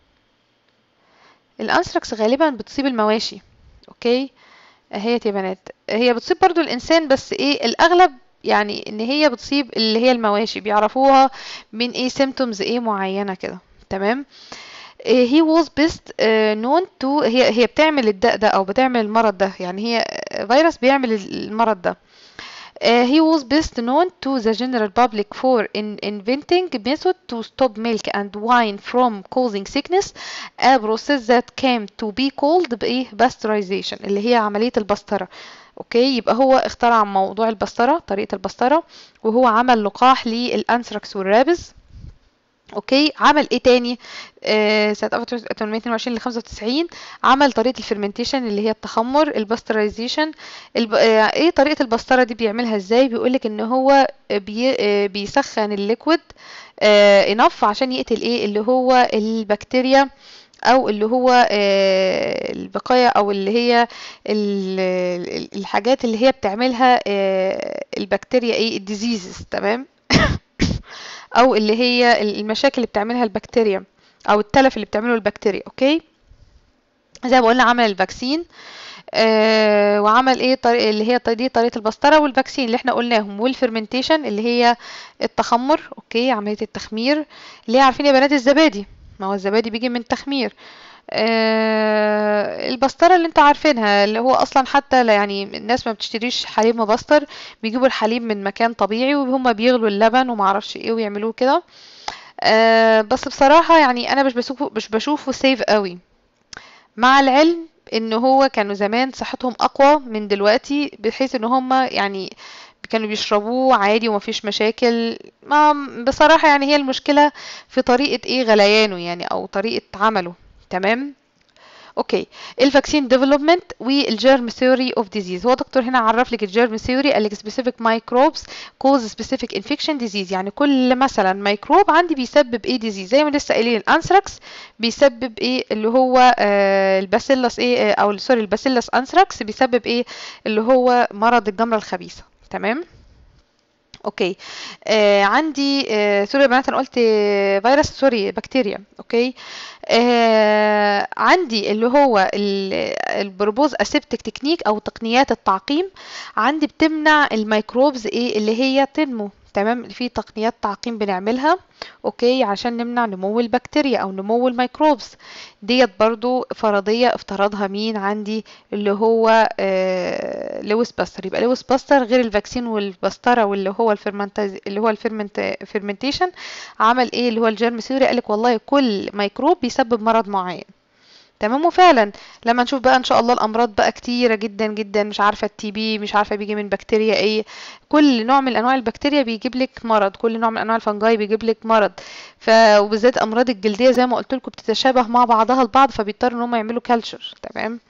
الانثراكس غالبا بتصيب المواشي اوكي اهيت يا بنات هي بتصيب برضو الانسان بس ايه الاغلب يعني ان هي بتصيب اللي هي المواشي بيعرفوها من ايه سيمتومز ايه معينة كده تمام he was best uh, known to هي هي بتعمل الداء ده او بتعمل المرض ده يعني هي فيروس بيعمل المرض ده Uh, he was best known to the general public for in inventing method to stop milk and wine from causing sickness a process that came to be called بإيه pasteurization اللي هي عملية البسطرة اوكي يبقى هو اخترع موضوع البسطرة طريقة البسطرة وهو عمل لقاح للانثراكس والرابز اوكي عمل ايه تاني آه سنه 1822 ل 95 عمل طريقه الفرمنتيشن اللي هي التخمر الباسترايزيشن الب... آه ايه طريقه البسطره دي بيعملها ازاي بيقولك ان هو بي... آه بيسخن الليكويد آه انف عشان يقتل ايه اللي هو البكتيريا او اللي هو آه البقايا او اللي هي الحاجات اللي هي بتعملها آه البكتيريا ايه الديزيزز تمام او اللي هي المشاكل اللي بتعملها البكتيريا او التلف اللي بتعمله البكتيريا اوكي زي ما قلنا عمل الفاكسين آه وعمل ايه طريق اللي هي دي طريقه البسطره والفاكسين اللي احنا قلناهم والفرمنتيشن اللي هي التخمر اوكي عمليه التخمير اللي هي عارفين يا بنات الزبادي ما هو الزبادي بيجي من تخمير آه البسطرة اللي انتوا عارفينها اللي هو اصلا حتى يعني الناس ما بتشتريش حليب مبستر بيجيبوا الحليب من مكان طبيعي وهم بيغلوا اللبن ومعرفش ايه ويعملوه كده آه بس بصراحة يعني انا مش بشوفه مش بشوفه سيف قوي مع العلم ان هو كانوا زمان صحتهم اقوى من دلوقتي بحيث ان هم يعني كانوا بيشربوه عادي ومفيش مشاكل ما بصراحة يعني هي المشكلة في طريقة ايه غليانه يعني او طريقة عمله تمام اوكي الفاكسين ديفلوبمنت والجيرم ثيوري اوف ديزيز هو دكتور هنا عرف لك الجيرم ثيوري قال لك سبيسيفيك مايكروبس كوز سبيسيفيك انفكشن ديزيز يعني كل مثلا ميكروب عندي بيسبب ايه ديزيز زي ما لسه قايلين الانثراكس بيسبب ايه اللي هو آه الباسيلس ايه او سوري الباسيلس انثراكس بيسبب ايه اللي هو مرض الجمره الخبيثه تمام اوكي آه عندي آه سوري يا بنات انا قلت آه فيروس سوري بكتيريا اوكي آه عندي اللي هو البروبوز اسيبتك تكنيك او تقنيات التعقيم عندي بتمنع الميكروبز ايه اللي هي تنمو تمام في تقنيات تعقيم بنعملها اوكي عشان نمنع نمو البكتيريا او نمو الميكروبز ديت برضو فرضية افترضها مين عندي اللي هو آه لويس باستر يبقى لويس باستر غير الفاكسين والبسترة واللي هو الفرمنتاز اللي هو الفرمنت فيرمنتيشن عمل ايه اللي هو الجيرم ثيوري قالك والله كل ميكروب بيسبب مرض معين تمام وفعلا لما نشوف بقى ان شاء الله الامراض بقى كتيره جدا جدا مش عارفه التي بي مش عارفه بيجي من بكتيريا ايه كل نوع من انواع البكتيريا بيجيب لك مرض كل نوع من انواع الفنجاي بيجيب لك مرض ف وبالذات امراض الجلديه زي ما قلت لكم بتتشابه مع بعضها البعض فبيضطروا ان هم يعملوا كالتشر تمام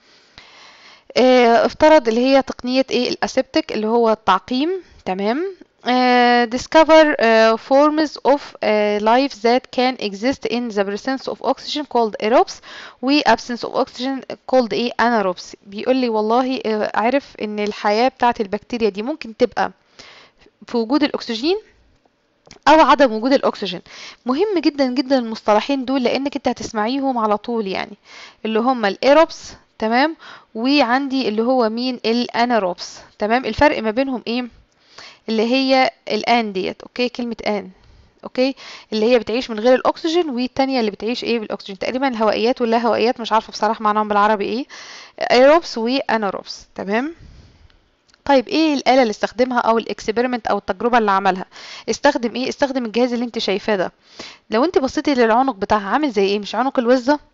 اه افترض اللي هي تقنيه ايه الاسيبتك اللي هو التعقيم تمام Uh, discover uh, forms of uh, life that can exist in the presence of oxygen called aerobes و absence of oxygen called ايه anaerobes بيقول لي والله عرف ان الحياة بتاعت البكتيريا دي ممكن تبقى في وجود الاكسجين او عدم وجود الاكسجين مهم جدا جدا المصطلحين دول لانك انت هتسمعيهم على طول يعني اللي هم الايروبس تمام وعندي اللي هو مين الاناروبس تمام الفرق ما بينهم ايه اللي هي الان ديت اوكي كلمة ان اوكي اللي هي بتعيش من غير الاكسجين والتانية اللي بتعيش ايه بالاكسجين تقريبا الهوائيات واللا هوائيات مش عارفة بصراحة معناهم بالعربي ايه ايروبس واناروبس تمام طيب ايه الآلة اللي استخدمها او الاكسبيرمنت او التجربة اللي عملها استخدم ايه استخدم الجهاز اللي انت شايفاه ده لو انت بصيتي للعنق بتاعها عامل زي ايه مش عنق الوزة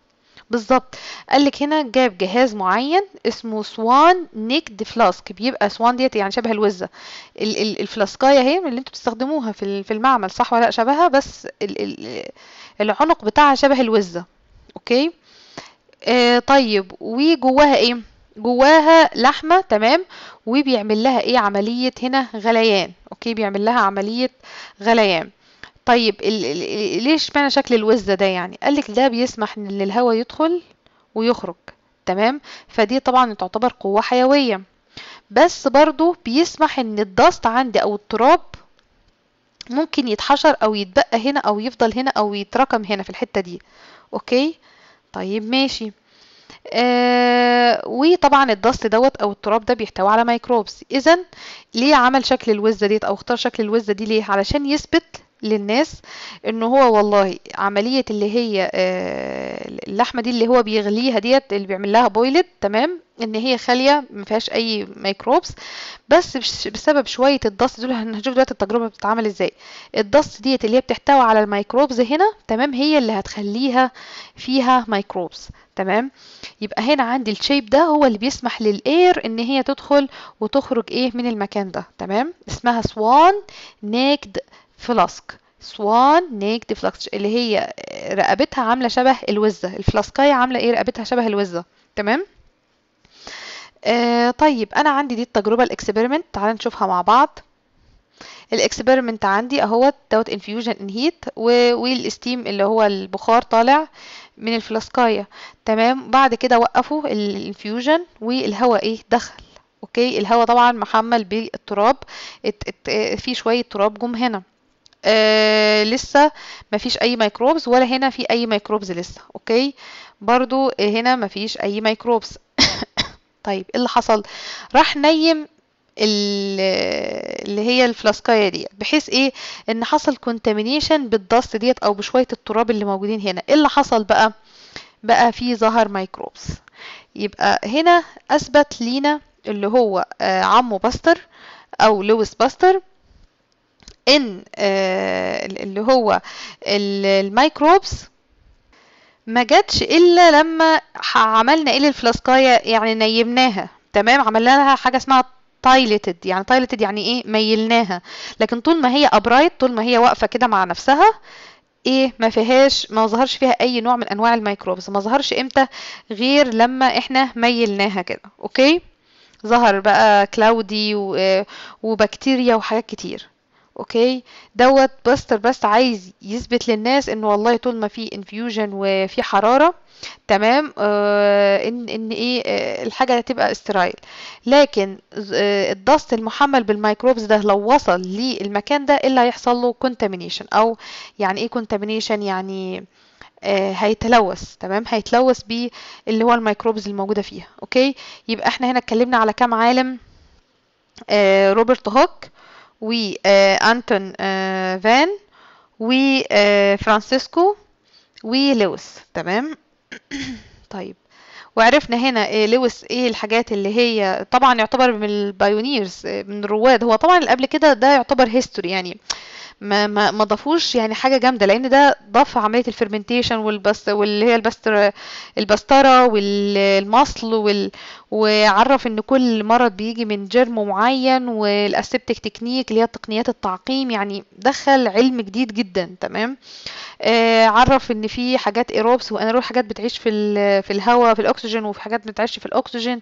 بالظبط قالك هنا جاب جهاز معين اسمه سوان نيكد فلاسك بيبقى سوان ديت يعني شبه الوزة ال- ال- الفلاسكاية هي من اللي انتوا بتستخدموها في ال- في المعمل صح ولا لا شبهها بس ال- ال- العنق بتاعها شبه الوزة اوكي آه طيب وجواها ايه جواها لحمة تمام وبيعمل لها ايه عملية هنا غليان اوكي بيعمل لها عملية غليان طيب ال ال ليش معنى شكل الوزة ده يعني قالك ده بيسمح ان الهواء يدخل ويخرج تمام فدي طبعا تعتبر قوة حيوية بس برضو بيسمح ان الضغط عندي او التراب ممكن يتحشر او يتبقى هنا او يفضل هنا او يتراكم هنا في الحتة دي اوكي طيب ماشي آه وطبعا الدست دوت او التراب ده بيحتوي على ميكروبس اذا ليه عمل شكل الوزة ديت او اختار شكل الوزة دي ليه علشان يثبت للناس ان هو والله عملية اللي هي آه اللحمة دي اللي هو بيغليها ديت اللي بيعمل لها بويلت تمام ان هي خالية ما فيهاش اي ميكروبس بس بش- بسبب شوية الدست دول هنشوف دلوقتي التجربة بتتعمل ازاي الدست ديت اللي هي بتحتوي على الميكروبز هنا تمام هي اللي هتخليها فيها ميكروبس تمام يبقى هنا عندي الشيب ده هو اللي بيسمح للاير ان هي تدخل وتخرج ايه من المكان ده تمام اسمها سوان نيكد فلاسك سوان نيكد فلاسك اللي هي رقبتها عامله شبه الوزه الفلاسكايه عامله ايه رقبتها شبه الوزه تمام آه طيب انا عندي دي التجربه الاكسبيرمنت تعال نشوفها مع بعض الاكسبيرمنت عندي اهوت دوت انفيوجن ان هيت والستيم اللي هو البخار طالع من الفلاسكايه تمام بعد كده وقفوا الانفيوجن والهواء ايه دخل اوكي الهواء طبعا محمل بالتراب ات ات في شويه تراب جم هنا آه لسه مفيش اي ميكروبز ولا هنا في اي ميكروبز لسه اوكي برضو هنا مفيش اي ميكروبز طيب ايه اللي حصل راح نيم ال- اللي هي الفلاسكايه دي بحيث ايه ان حصل كونتامينيشن بالدست ديت او بشويه التراب اللي موجودين هنا ايه اللي حصل بقى بقى في ظهر ميكروبس يبقى هنا اثبت لينا اللي هو آه، عمو باستر او لويس باستر ان آه، اللي هو ال- الميكروبس ما جاتش الا لما ح- عملنا ايه للفلاسكايه يعني نيمناها تمام عملنا لها حاجه اسمها تايلتد يعني تايلتد يعني ايه ميلناها لكن طول ما هي ابرايت طول ما هي واقفه كده مع نفسها ايه ما فيهاش ما ظهرش فيها اي نوع من انواع الميكروبس ما ظهرش امتى غير لما احنا ميلناها كده اوكي ظهر بقى كلاودي و- وبكتيريا وحاجات كتير اوكي دوت باستر بس عايز يثبت للناس ان والله طول ما في انفيوجن وفي حرارة تمام آه ان ان ايه آه الحاجة هتبقى استرايل لكن ز- آه الضغط المحمل بالميكروبز ده لو وصل للمكان ده ايه اللي هيحصل له كونتامينيشن او يعني ايه كونتامينيشن يعني آه هيتلوث تمام هيتلوث باللي هو الميكروبز الموجودة فيها اوكي يبقى احنا هنا اتكلمنا على كام عالم آه روبرت هوك وأنتون آه فان وفرانسيسكو ولويس تمام طيب وعرفنا هنا إيه لويس ايه الحاجات اللي هي طبعا يعتبر من البايونيرز آه، من الرواد هو طبعا اللي قبل كده ده يعتبر هيستوري يعني ما ما ما ضافوش يعني حاجه جامده لان ده ضاف عمليه الفرمنتيشن والبس واللي هي البستر البستره والمصل وال وعرف ان كل مرض بيجي من جرم معين والاسبتك تكنيك اللي هي تقنيات التعقيم يعني دخل علم جديد جدا تمام آه عرف ان في حاجات ايروبس وانايروب حاجات بتعيش في ال- في الهواء في الاكسجين وفي حاجات بتعيش في الاكسجين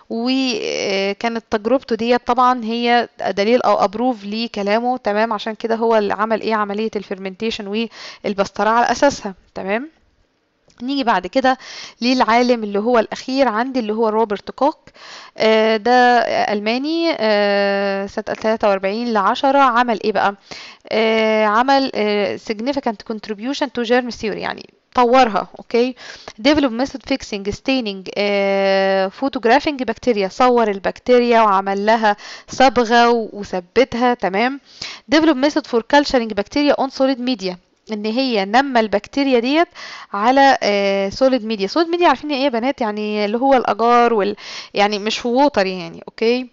وكانت تجربته ديت طبعا هي دليل او ابروف لكلامه تمام عشان كده هو اللي عمل ايه عملية الفرمنتيشن والبسترة على اساسها تمام نيجي بعد كده للعالم اللي هو الأخير عندي اللي هو روبرت كوك آه، ده ألماني آه، سنة 43 لعشرة عمل إيه بقى؟ آه، عمل آه، significant contribution to germ theory يعني طورها اوكي develop method fixing staining آه، photographing bacteria صور البكتيريا وعمل لها صبغة وثبتها تمام develop method for culturing bacteria on solid media ان هي نمى البكتيريا ديت على سوليد ميديا سوليد ميديا عارفين ايه يا بنات يعني اللي هو الاجار وال يعني مش في ووتر يعني اوكي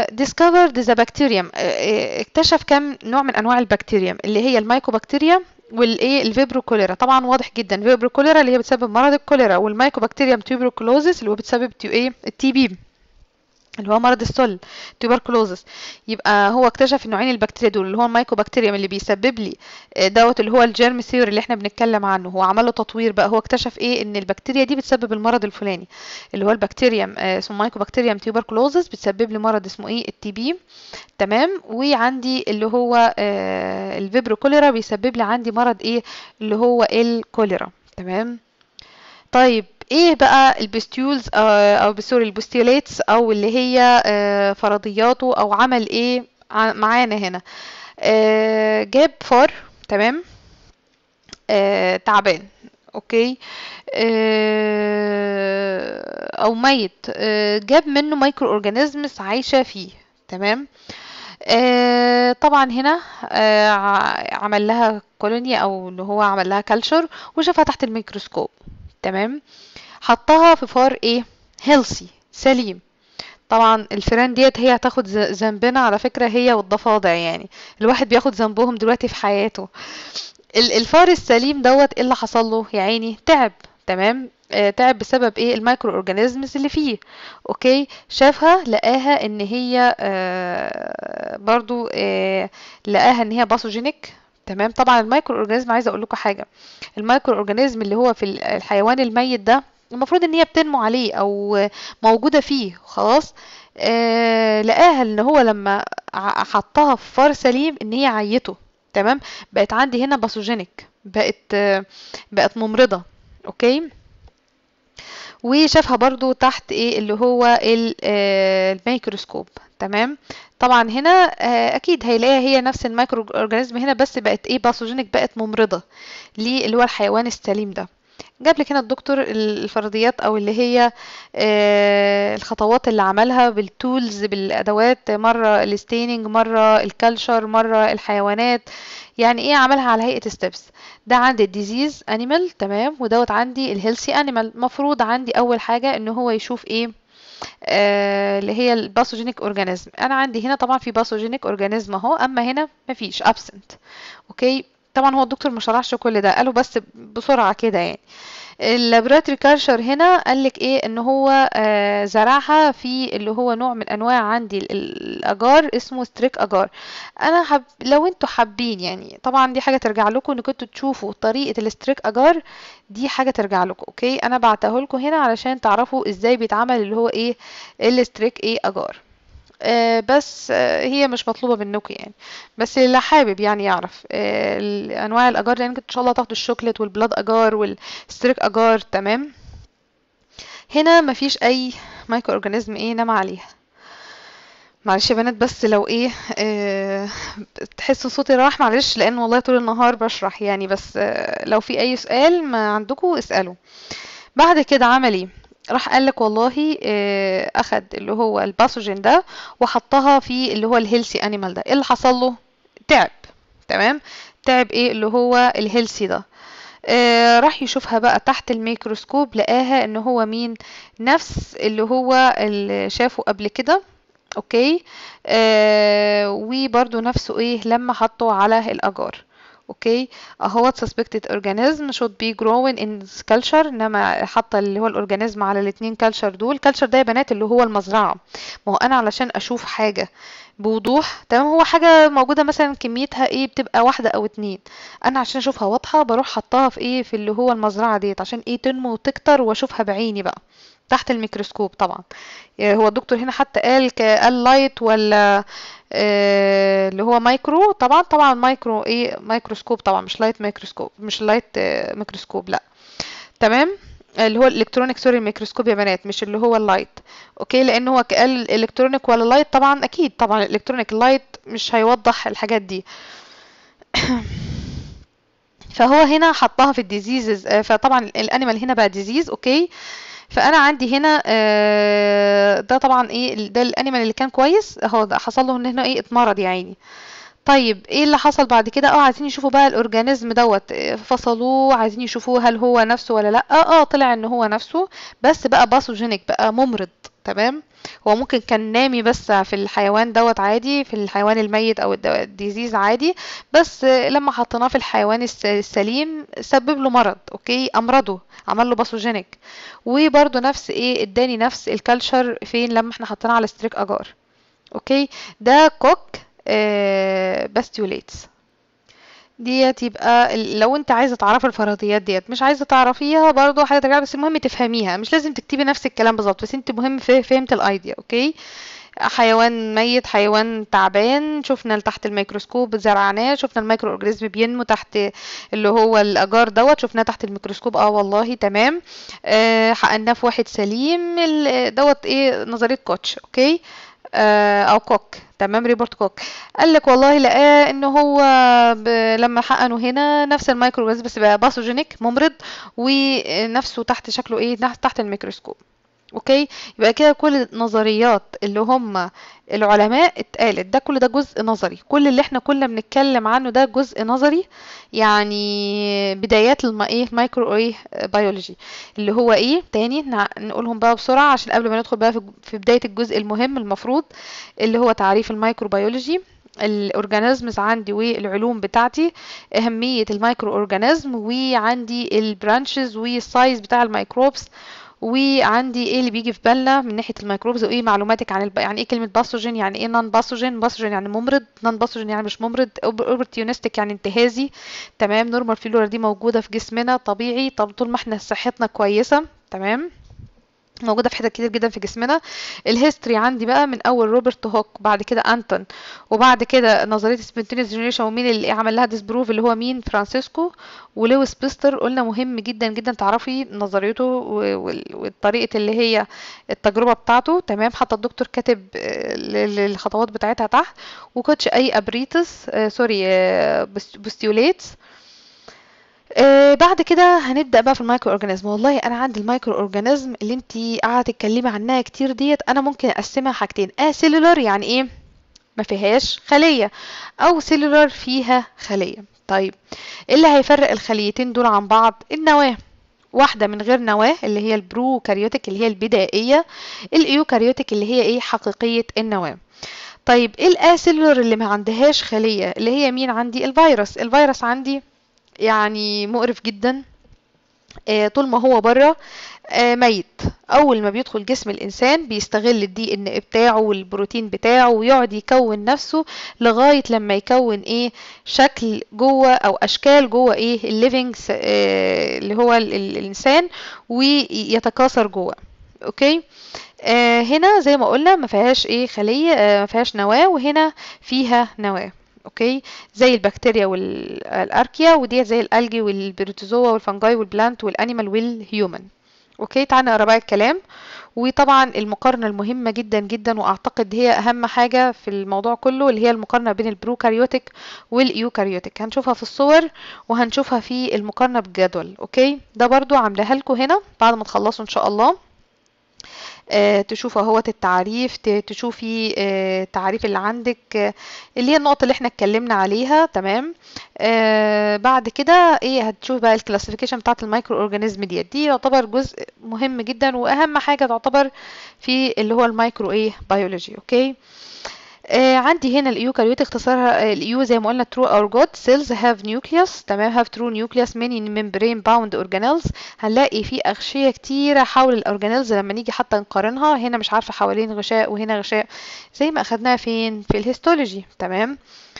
discovered the bacterium آه، اكتشف كم نوع من انواع البكتيريا اللي هي المايكوبكتيريا والايه الفيبرو كوليرا طبعا واضح جدا فيبرو كوليرا اللي هي بتسبب مرض الكوليرا والمايكوبكتيريوم تيوبركلوزيس اللي هو بتسبب تيو ايه التي بي اللي هو مرض السل تيوبركلوزس يبقى هو اكتشف نوعين البكتيريا دول اللي هو المايكوبكتيريوم اللي بيسبب لي دوت اللي هو الجيرم ثيوري اللي احنا بنتكلم عنه هو عمل له تطوير بقى هو اكتشف ايه ان البكتيريا دي بتسبب المرض الفلاني اللي هو البكتيريوم اسمه مايكوبكتيريوم تيوبركلوزس بتسبب لي مرض اسمه ايه التي بي تمام وعندي اللي هو آه الفيبرو كوليرا بيسبب لي عندي مرض ايه اللي هو الكوليرا تمام طيب ايه بقى البستيولز او سوري البستيوليتس او اللي هي فرضياته او عمل ايه معانا هنا جاب فار تمام تعبان اوكي او ميت جاب منه مايكرو اورجانيزمز عايشه فيه تمام طبعا هنا عمل لها كولوني او اللي هو عمل لها كلشر وشافها تحت الميكروسكوب تمام حطها في فار ايه هيلسي سليم طبعا الفيران ديت هي هتاخد ذنبنا على فكرة هي والضفادع يعني الواحد بياخد ذنبهم دلوقتي في حياته الفار السليم دوت ايه اللي حصل له يا عيني تعب تمام آه تعب بسبب ايه المايكرو اورجانيزمز اللي فيه اوكي شافها لقاها ان هي آه برضو آه لقاها ان هي باثوجينيك تمام طبعا المايكرو اورجانيزم عايزه اقول لكم حاجه المايكرو اورجانيزم اللي هو في الحيوان الميت ده المفروض ان هي بتنمو عليه او موجوده فيه خلاص آه لقاها ان هو لما حطها في فار سليم ان هي عيته تمام بقت عندي هنا باثوجينيك بقت آه بقت ممرضه اوكي وشافها برضو تحت ايه اللي هو الميكروسكوب تمام طبعا هنا اكيد هيلاقيها هي نفس الميكرو اورجانيزم هنا بس بقت ايه باثوجينيك بقت ممرضه ليه اللي هو الحيوان السليم ده جاب لك هنا الدكتور الفرضيات او اللي هي الخطوات اللي عملها بالتولز بالادوات مره الستيننج مره الكالشر مره الحيوانات يعني ايه عملها على هيئه ستيبس ده عندي الديزيز انيمال تمام ودوت عندي الهيلثي انيمال مفروض عندي اول حاجه ان هو يشوف ايه آه اللي هي الباثوجينيك اورجانيزم انا عندي هنا طبعا في باثوجينيك اورجانيزم اهو اما هنا مفيش ابسنت اوكي طبعا هو الدكتور ما شرحش كل ده قاله بس بسرعه كده يعني اللابراتوري كالشر هنا قالك ايه ان هو آه زرعها في اللي هو نوع من انواع عندي الاجار اسمه ستريك اجار انا حب لو انتوا حابين يعني طبعا دي حاجه ترجع لكم انكم انتوا تشوفوا طريقه الستريك اجار دي حاجه ترجع لكم اوكي انا بعتها لكم هنا علشان تعرفوا ازاي بيتعمل اللي هو ايه الستريك ايه اجار آه بس آه هي مش مطلوبة منكم يعني بس اللي حابب يعني يعرف آه انواع الاجار لان يعني ان شاء الله تاخدوا الشوكليت والبلاد اجار والستريك اجار تمام هنا مفيش اي مايكرو اورجانيزم ايه نام عليها معلش يا بنات بس لو ايه آه تحسوا صوتي راح معلش لان والله طول النهار بشرح يعني بس آه لو في اي سؤال ما عندكم اسألوا بعد كده عمل ايه راح قال لك والله آه اخد اللي هو الباثوجين ده وحطها في اللي هو الهيلثي انيمال ده ايه اللي حصل له تعب تمام تعب ايه اللي هو الهيلثي ده آه راح يشوفها بقى تحت الميكروسكوب لقاها ان هو مين نفس اللي هو اللي شافه قبل كده اوكي آه وبرده نفسه ايه لما حطه على الاجار اوكي اهو suspected organism should be growing in this culture انما حاطه اللي هو الاورجانيزم على الاثنين كلتشر دول كلتشر ده يا بنات اللي هو المزرعه ما هو انا علشان اشوف حاجه بوضوح تمام هو حاجه موجوده مثلا كميتها ايه بتبقى واحده او اتنين انا عشان اشوفها واضحه بروح حطها في ايه في اللي هو المزرعه ديت عشان ايه تنمو وتكتر واشوفها بعيني بقى تحت الميكروسكوب طبعا هو الدكتور هنا حتى قال قال لايت ولا آه اللي هو مايكرو طبعا طبعا مايكرو ايه مايكروسكوب طبعا مش لايت ميكروسكوب مش لايت آه ميكروسكوب لا تمام اللي هو الالكترونيك سوري ميكروسكوب يا بنات مش اللي هو اللايت اوكي لان هو قال الالكترونيك ولا لايت طبعا اكيد طبعا الالكترونيك لايت مش هيوضح الحاجات دي فهو هنا حطها في الديزيزز فطبعا الانيمال هنا بقى ديزيز اوكي فانا عندي هنا ده طبعا ايه ده الانيمال اللي كان كويس اهو ده حصل له ان هنا ايه اتمرض يا عيني طيب ايه اللي حصل بعد كده اه عايزين يشوفوا بقى الاورجانيزم دوت فصلوه عايزين يشوفوه هل هو نفسه ولا لا اه طلع ان هو نفسه بس بقى باثوجينيك بقى ممرض تمام هو ممكن كان نامي بس في الحيوان دوت عادي في الحيوان الميت او الدو- الديزيز عادي بس لما حطيناه في الحيوان الس- السليم سبب له مرض اوكي امرضه عمل له باثوجينيك وبرده نفس ايه اداني نفس الكالتشر فين لما احنا حطيناه على ستريك اجار اوكي ده كوك آه باستيوليتس ديت يبقى ال- لو انت عايزه تعرفي الفرضيات ديت مش عايزه تعرفيها برضو حاجه ترجع بس المهم تفهميها مش لازم تكتبي نفس الكلام بالظبط بس انت مهم فه- فهمت الايديا اوكي حيوان ميت حيوان تعبان شفنا تحت الميكروسكوب زرعناه شفنا الميكرو اورجانيزم بينمو تحت اللي هو الاجار دوت شفناه تحت الميكروسكوب اه والله تمام آه حقناه في واحد سليم ال- دوت ايه نظريه كوتش اوكي آه او كوك تمام ريبورت كوك قال لك والله لقاه ان هو ب... لما حقنوا هنا نفس الميكرو اورجانيزم بس بقى باثوجينيك ممرض ونفسه تحت شكله ايه تحت الميكروسكوب اوكي يبقى كده كل النظريات اللي هم العلماء اتقالت ده كل ده جزء نظري كل اللي احنا كنا بنتكلم عنه ده جزء نظري يعني بدايات الم... ايه مايكرو ايه بيولوجي اللي هو ايه تاني نع- نقولهم بقى بسرعة عشان قبل ما ندخل بقى في في بداية الجزء المهم المفروض اللي هو تعريف المايكرو بيولوجي الاورجانيزمز عندي والعلوم بتاعتي اهمية المايكرو اورجانيزم وعندي البرانشز والسايز بتاع الميكروبس وعندي ايه اللي بيجي في بالنا من ناحيه الميكروبز وايه معلوماتك عن الب... يعني ايه كلمه باثوجين يعني ايه نون باثوجين باثوجين يعني ممرض نون باثوجين يعني مش ممرض اوبرتيونستيك يعني انتهازي تمام نورمال فلورا دي موجوده في جسمنا طبيعي طب طول ما احنا صحتنا كويسه تمام موجودة في حتت كتير جدا في جسمنا الهيستوري عندي بقى من أول روبرت هوك بعد كده أنتون وبعد كده نظرية سبنتينيوس جنريشن ومين اللي عمل لها ديسبروف اللي هو مين فرانسيسكو ولويس بيستر قلنا مهم جدا جدا تعرفي نظريته و- وال- والطريقة اللي هي التجربة بتاعته تمام حتى الدكتور كاتب آه، ل- ل- الخطوات بتاعتها تحت وكوتش أي أبريتس آه سوري آه بوست- بوستيوليتس آه بعد كده هنبدأ بقى في المايكرو اورجانيزم والله انا عندي المايكرو اورجانيزم اللي انتي قاعده تتكلمي عنها كتير ديت انا ممكن اقسمها حاجتين اسيلولار يعني ايه ما فيهاش خليه او سيلولار فيها خليه طيب ايه اللي هيفرق الخليتين دول عن بعض النواه واحدة من غير نواة اللي هي البروكاريوتيك اللي هي البدائية الايوكاريوتيك اللي هي ايه حقيقية النواة طيب ايه الاسيلولر اللي ما عندهاش خلية اللي هي مين عندي الفيروس الفيروس عندي يعني مقرف جدا آه، طول ما هو بره آه، ميت اول ما بيدخل جسم الانسان بيستغل الدي ان بتاعه والبروتين بتاعه ويقعد يكون نفسه لغايه لما يكون ايه شكل جوه او اشكال جوه ايه الليفنج اللي هو ال- ال- الانسان ويتكاثر جوه اوكي آه هنا زي ما قلنا ما فيهاش ايه خليه آه ما فيهاش نواه وهنا فيها نواه اوكي زي البكتيريا والاركيا وديت زي الالجي والبروتوزوا والفنجاي والبلانت والانيمال والهيومن اوكي تعالى نقرا بقى الكلام وطبعا المقارنه المهمه جدا جدا واعتقد هي اهم حاجه في الموضوع كله اللي هي المقارنه بين البروكاريوتيك والايوكاريوتيك هنشوفها في الصور وهنشوفها في المقارنه بالجدول اوكي ده برضو عاملاها لكم هنا بعد ما تخلصوا ان شاء الله آه، تشوفوا اهوت التعريف ت- تشوفي آه، التعريف اللي عندك آه، اللي هي النقطة اللي احنا اتكلمنا عليها تمام آه بعد كده ايه هتشوف بقى الكلاسيفيكيشن بتاعت المايكرو اورجانيزم ديت دي يعتبر جزء مهم جدا واهم حاجة تعتبر في اللي هو المايكرو ايه بيولوجي اوكي آه عندي هنا الايوكاريوت اختصارها آه، الايو زي ما قلنا true or good cells have nucleus تمام have true nucleus many membrane bound organelles هنلاقي في اغشيه كتيره حول الاورجانيلز لما نيجي حتى نقارنها هنا مش عارفه حوالين غشاء وهنا غشاء زي ما اخدناها فين في الهيستولوجي تمام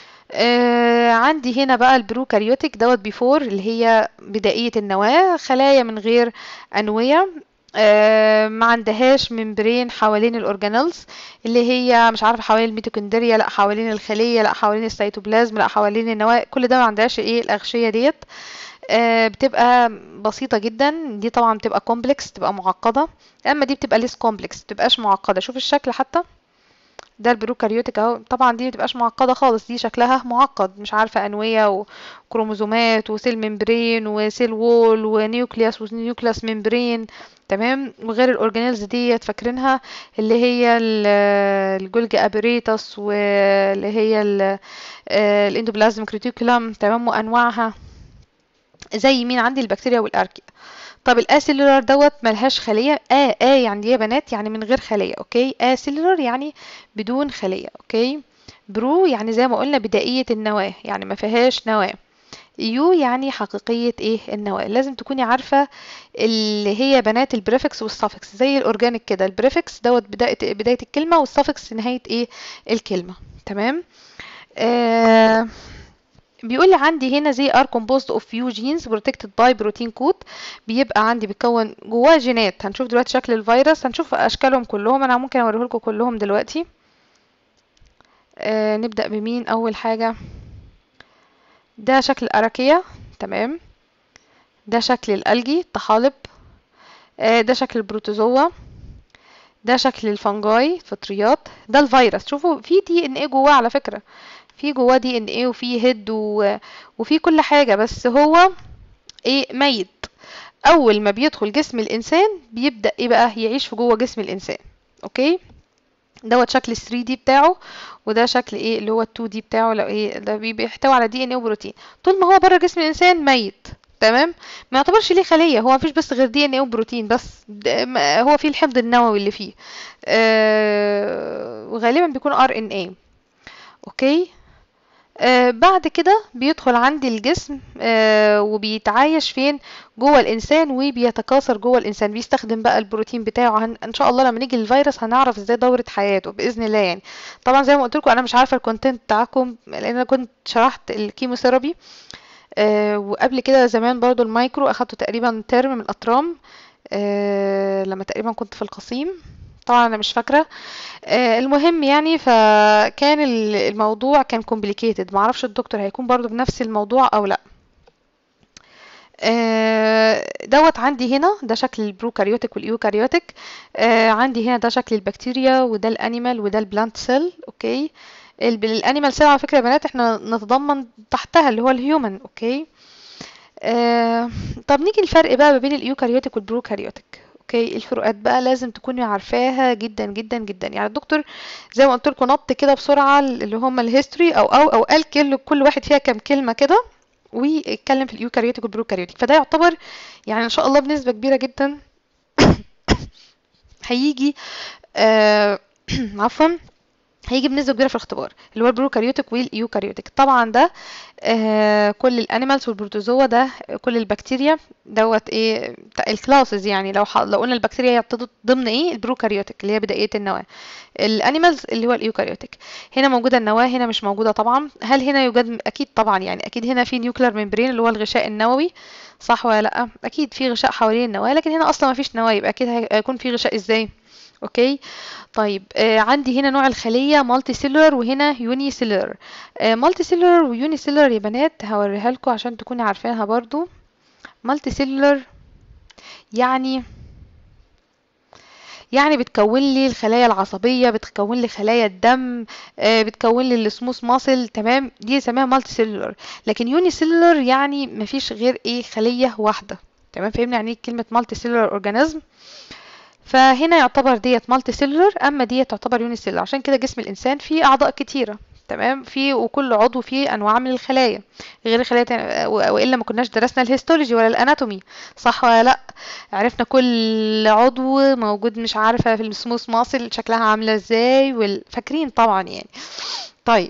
آه عندي هنا بقى البروكاريوتيك دوت بيفور اللي هي بدائية النواة خلايا من غير أنوية آه ما عندهاش ممبرين حوالين الأورجانيلز اللي هي مش عارفة حوالين الميتوكوندريا لا حوالين الخلية لا حوالين السيتوبلازم لا حوالين النواة كل ده ما عندهاش ايه الأغشية ديت آه بتبقى بسيطة جدا دي طبعا بتبقى كومبلكس بتبقى معقدة اما دي بتبقى ليس كومبلكس بتبقاش معقدة شوف الشكل حتى ده البروكاريوتيك اهو طبعا دي متبقاش معقدة خالص دي شكلها معقد مش عارفة أنوية وكروموزومات وسيل ممبرين وسيل وول ونيوكليوس ونيوكليوس ممبرين تمام وغير الاورجانيلز ديت فاكرينها اللي هي ال- الجولجي ابريتس واللي هي ال- آه، الاندوبلازم كريتيكولم تمام وانواعها زي مين عندي البكتيريا والاركيا طب الاسيلولار دوت ملهاش خليه ا ا يعني يا بنات يعني من غير خليه اوكي اسيلولار يعني بدون خليه اوكي برو يعني زي ما قلنا بدائيه النواه يعني ما فيهاش نواه يو يعني حقيقية ايه النواة لازم تكوني عارفة اللي هي بنات البريفكس والسافكس زي الاورجانيك كده البريفكس دوت بداية بداية الكلمة والسافكس نهاية ايه الكلمة تمام آه بيقول لي عندي هنا زي are composed of few genes protected by protein code بيبقى عندي بيتكون جواه جينات هنشوف دلوقتي شكل الفيروس هنشوف اشكالهم كلهم انا ممكن اوريه لكم كلهم دلوقتي آه نبدأ بمين اول حاجة ده شكل الأراكية تمام ده شكل الألجي الطحالب آه ده شكل البروتوزوا ده شكل الفنجاي فطريات ده الفيروس شوفوا في دي ان ايه جواه على فكرة في جواه دي ان ايه وفي هيد و... وفي كل حاجة بس هو ايه ميت اول ما بيدخل جسم الانسان بيبدأ ايه بقى يعيش في جوه جسم الانسان اوكي دوت شكل ال 3 دي بتاعه وده شكل ايه اللي هو ال 2 دي بتاعه لو ايه ده بيحتوي على دي ان ايه وبروتين طول ما هو بره جسم الانسان ميت تمام ما يعتبرش ليه خليه هو مفيش بس غير دي ان ايه وبروتين بس هو فيه الحمض النووي اللي فيه آه وغالبا بيكون ار ان ايه اوكي آه بعد كده بيدخل عندي الجسم آه وبيتعايش فين جوه الانسان وبيتكاثر جوه الانسان بيستخدم بقى البروتين بتاعه هن... ان شاء الله لما نيجي للفيروس هنعرف ازاي دوره حياته باذن الله يعني طبعا زي ما قلت لكم انا مش عارفه الكونتنت بتاعكم لان انا كنت شرحت الكيموثيرابي آه وقبل كده زمان برضو المايكرو اخدته تقريبا ترم من الاطرام آه لما تقريبا كنت في القصيم طبعا انا مش فاكره آه المهم يعني فكان الموضوع كان كومبليكيتد معرفش الدكتور هيكون برضو بنفس الموضوع او لا آه دوت عندي هنا ده شكل البروكاريوتيك والايوكاريوتيك آه عندي هنا ده شكل البكتيريا وده الانيمال وده البلانت سيل اوكي الانيمال سيل على فكره يا بنات احنا نتضمن تحتها اللي هو الهيومن اوكي آه طب نيجي الفرق بقى ما بين الايوكاريوتيك والبروكاريوتيك اوكي الفروقات بقى لازم تكوني عارفاها جدا جدا جدا يعني الدكتور زي ما قلت لكم نط كده بسرعه اللي هم الهيستوري او او او قال كل كل واحد فيها كام كلمه كده واتكلم في اليوكاريوتيك والبروكاريوتيك فده يعتبر يعني ان شاء الله بنسبه كبيره جدا هيجي آه عفوا هيجي بنسبة كبيرة في الاختبار اللي هو البروكاريوتيك والايوكاريوتيك طبعا ده آه كل الانيمالز والبروتوزوا ده كل البكتيريا دوت ايه الكلاسز يعني لو لو قلنا البكتيريا يعتبر ضمن ايه البروكاريوتيك اللي هي بداية النواة الانيمالز اللي هو الايوكاريوتيك هنا موجودة النواة هنا مش موجودة طبعا هل هنا يوجد اكيد طبعا يعني اكيد هنا في نيوكلير ممبرين اللي هو الغشاء النووي صح ولا لا اكيد في غشاء حوالين النواة لكن هنا اصلا ما فيش نواة يبقى اكيد هيكون في غشاء ازاي اوكي طيب آه عندي هنا نوع الخليه مالتي سيلولر وهنا يوني سيلولر آه مالتي سيلولر ويوني سيلولر يا بنات هوريها لكم عشان تكوني عارفينها برضو مالتي سيلولر يعني يعني بتكون لي الخلايا العصبيه بتكون لي خلايا الدم آه بتكون لي السموث ماسل تمام دي اسمها مالتي سيلولر لكن يوني سيلولر يعني مفيش غير ايه خليه واحده تمام فهمنا يعني ايه كلمه مالتي سيلولر اورجانيزم فهنا يعتبر ديت مالتي سيلولر اما ديت تعتبر يوني سيلولر عشان كده جسم الانسان فيه اعضاء كتيره تمام في وكل عضو فيه انواع من الخلايا غير الخلايا والا ما كناش درسنا الهيستولوجي ولا الاناتومي صح ولا لا عرفنا كل عضو موجود مش عارفه في السموث ماسل شكلها عامله ازاي والفاكرين طبعا يعني طيب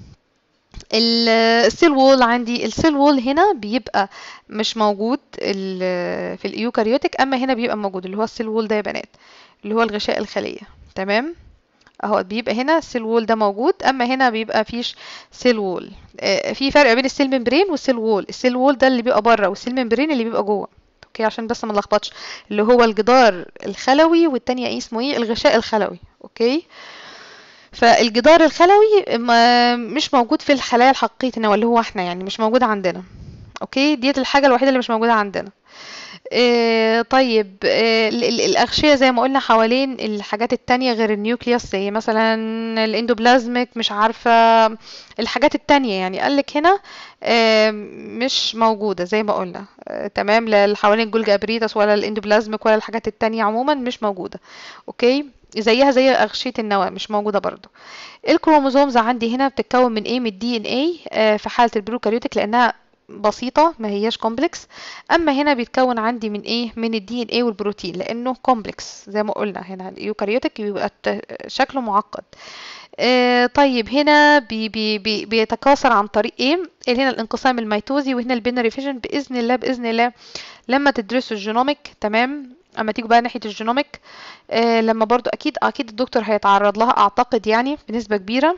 السيل وول عندي السيل وول هنا بيبقى مش موجود في الايوكاريوتيك اما هنا بيبقى موجود اللي هو السيل وول ده يا بنات اللي هو الغشاء الخليه تمام اهو بيبقى هنا السيل وول ده موجود اما هنا بيبقى فيش سيل وول في فرق بين السيل ممبرين والسيل وول السيل وول ده اللي بيبقى بره والسيل ممبرين اللي بيبقى جوه اوكي عشان بس ما نلخبطش اللي هو الجدار الخلوي والتانية ايه اسمه ايه الغشاء الخلوي اوكي فالجدار الخلوي مش موجود في الخلايا الحقيقية النواة اللي هو احنا يعني مش موجود عندنا اوكي ديت الحاجة الوحيدة اللي مش موجودة عندنا اه طيب اه الأغشية زي ما قلنا حوالين الحاجات التانية غير النيوكليوس زي مثلا الاندوبلازميك مش عارفة الحاجات التانية يعني قالك هنا اه مش موجودة زي ما قلنا تمام لا حوالين الجولجا ابريتس ولا الاندوبلازميك ولا الحاجات التانية عموما مش موجودة اوكي زيها زي أغشية النواة مش موجودة برضو الكروموزومز عندي هنا بتتكون من ايه من الدي ان اي في حالة البروكاريوتيك لأنها بسيطة ما هياش كومبلكس اما هنا بيتكون عندي من ايه من الدي ان ايه والبروتين لانه كومبلكس زي ما قلنا هنا اليوكاريوتيك بيبقى شكله معقد آه طيب هنا بي بي بي بيتكاثر عن طريق ايه هنا الانقسام الميتوزي وهنا البينري فيجن باذن الله باذن الله لما تدرسوا الجينوميك تمام اما تيجوا بقى ناحيه الجينوميك آه لما برضو اكيد اكيد الدكتور هيتعرض لها اعتقد يعني بنسبه كبيره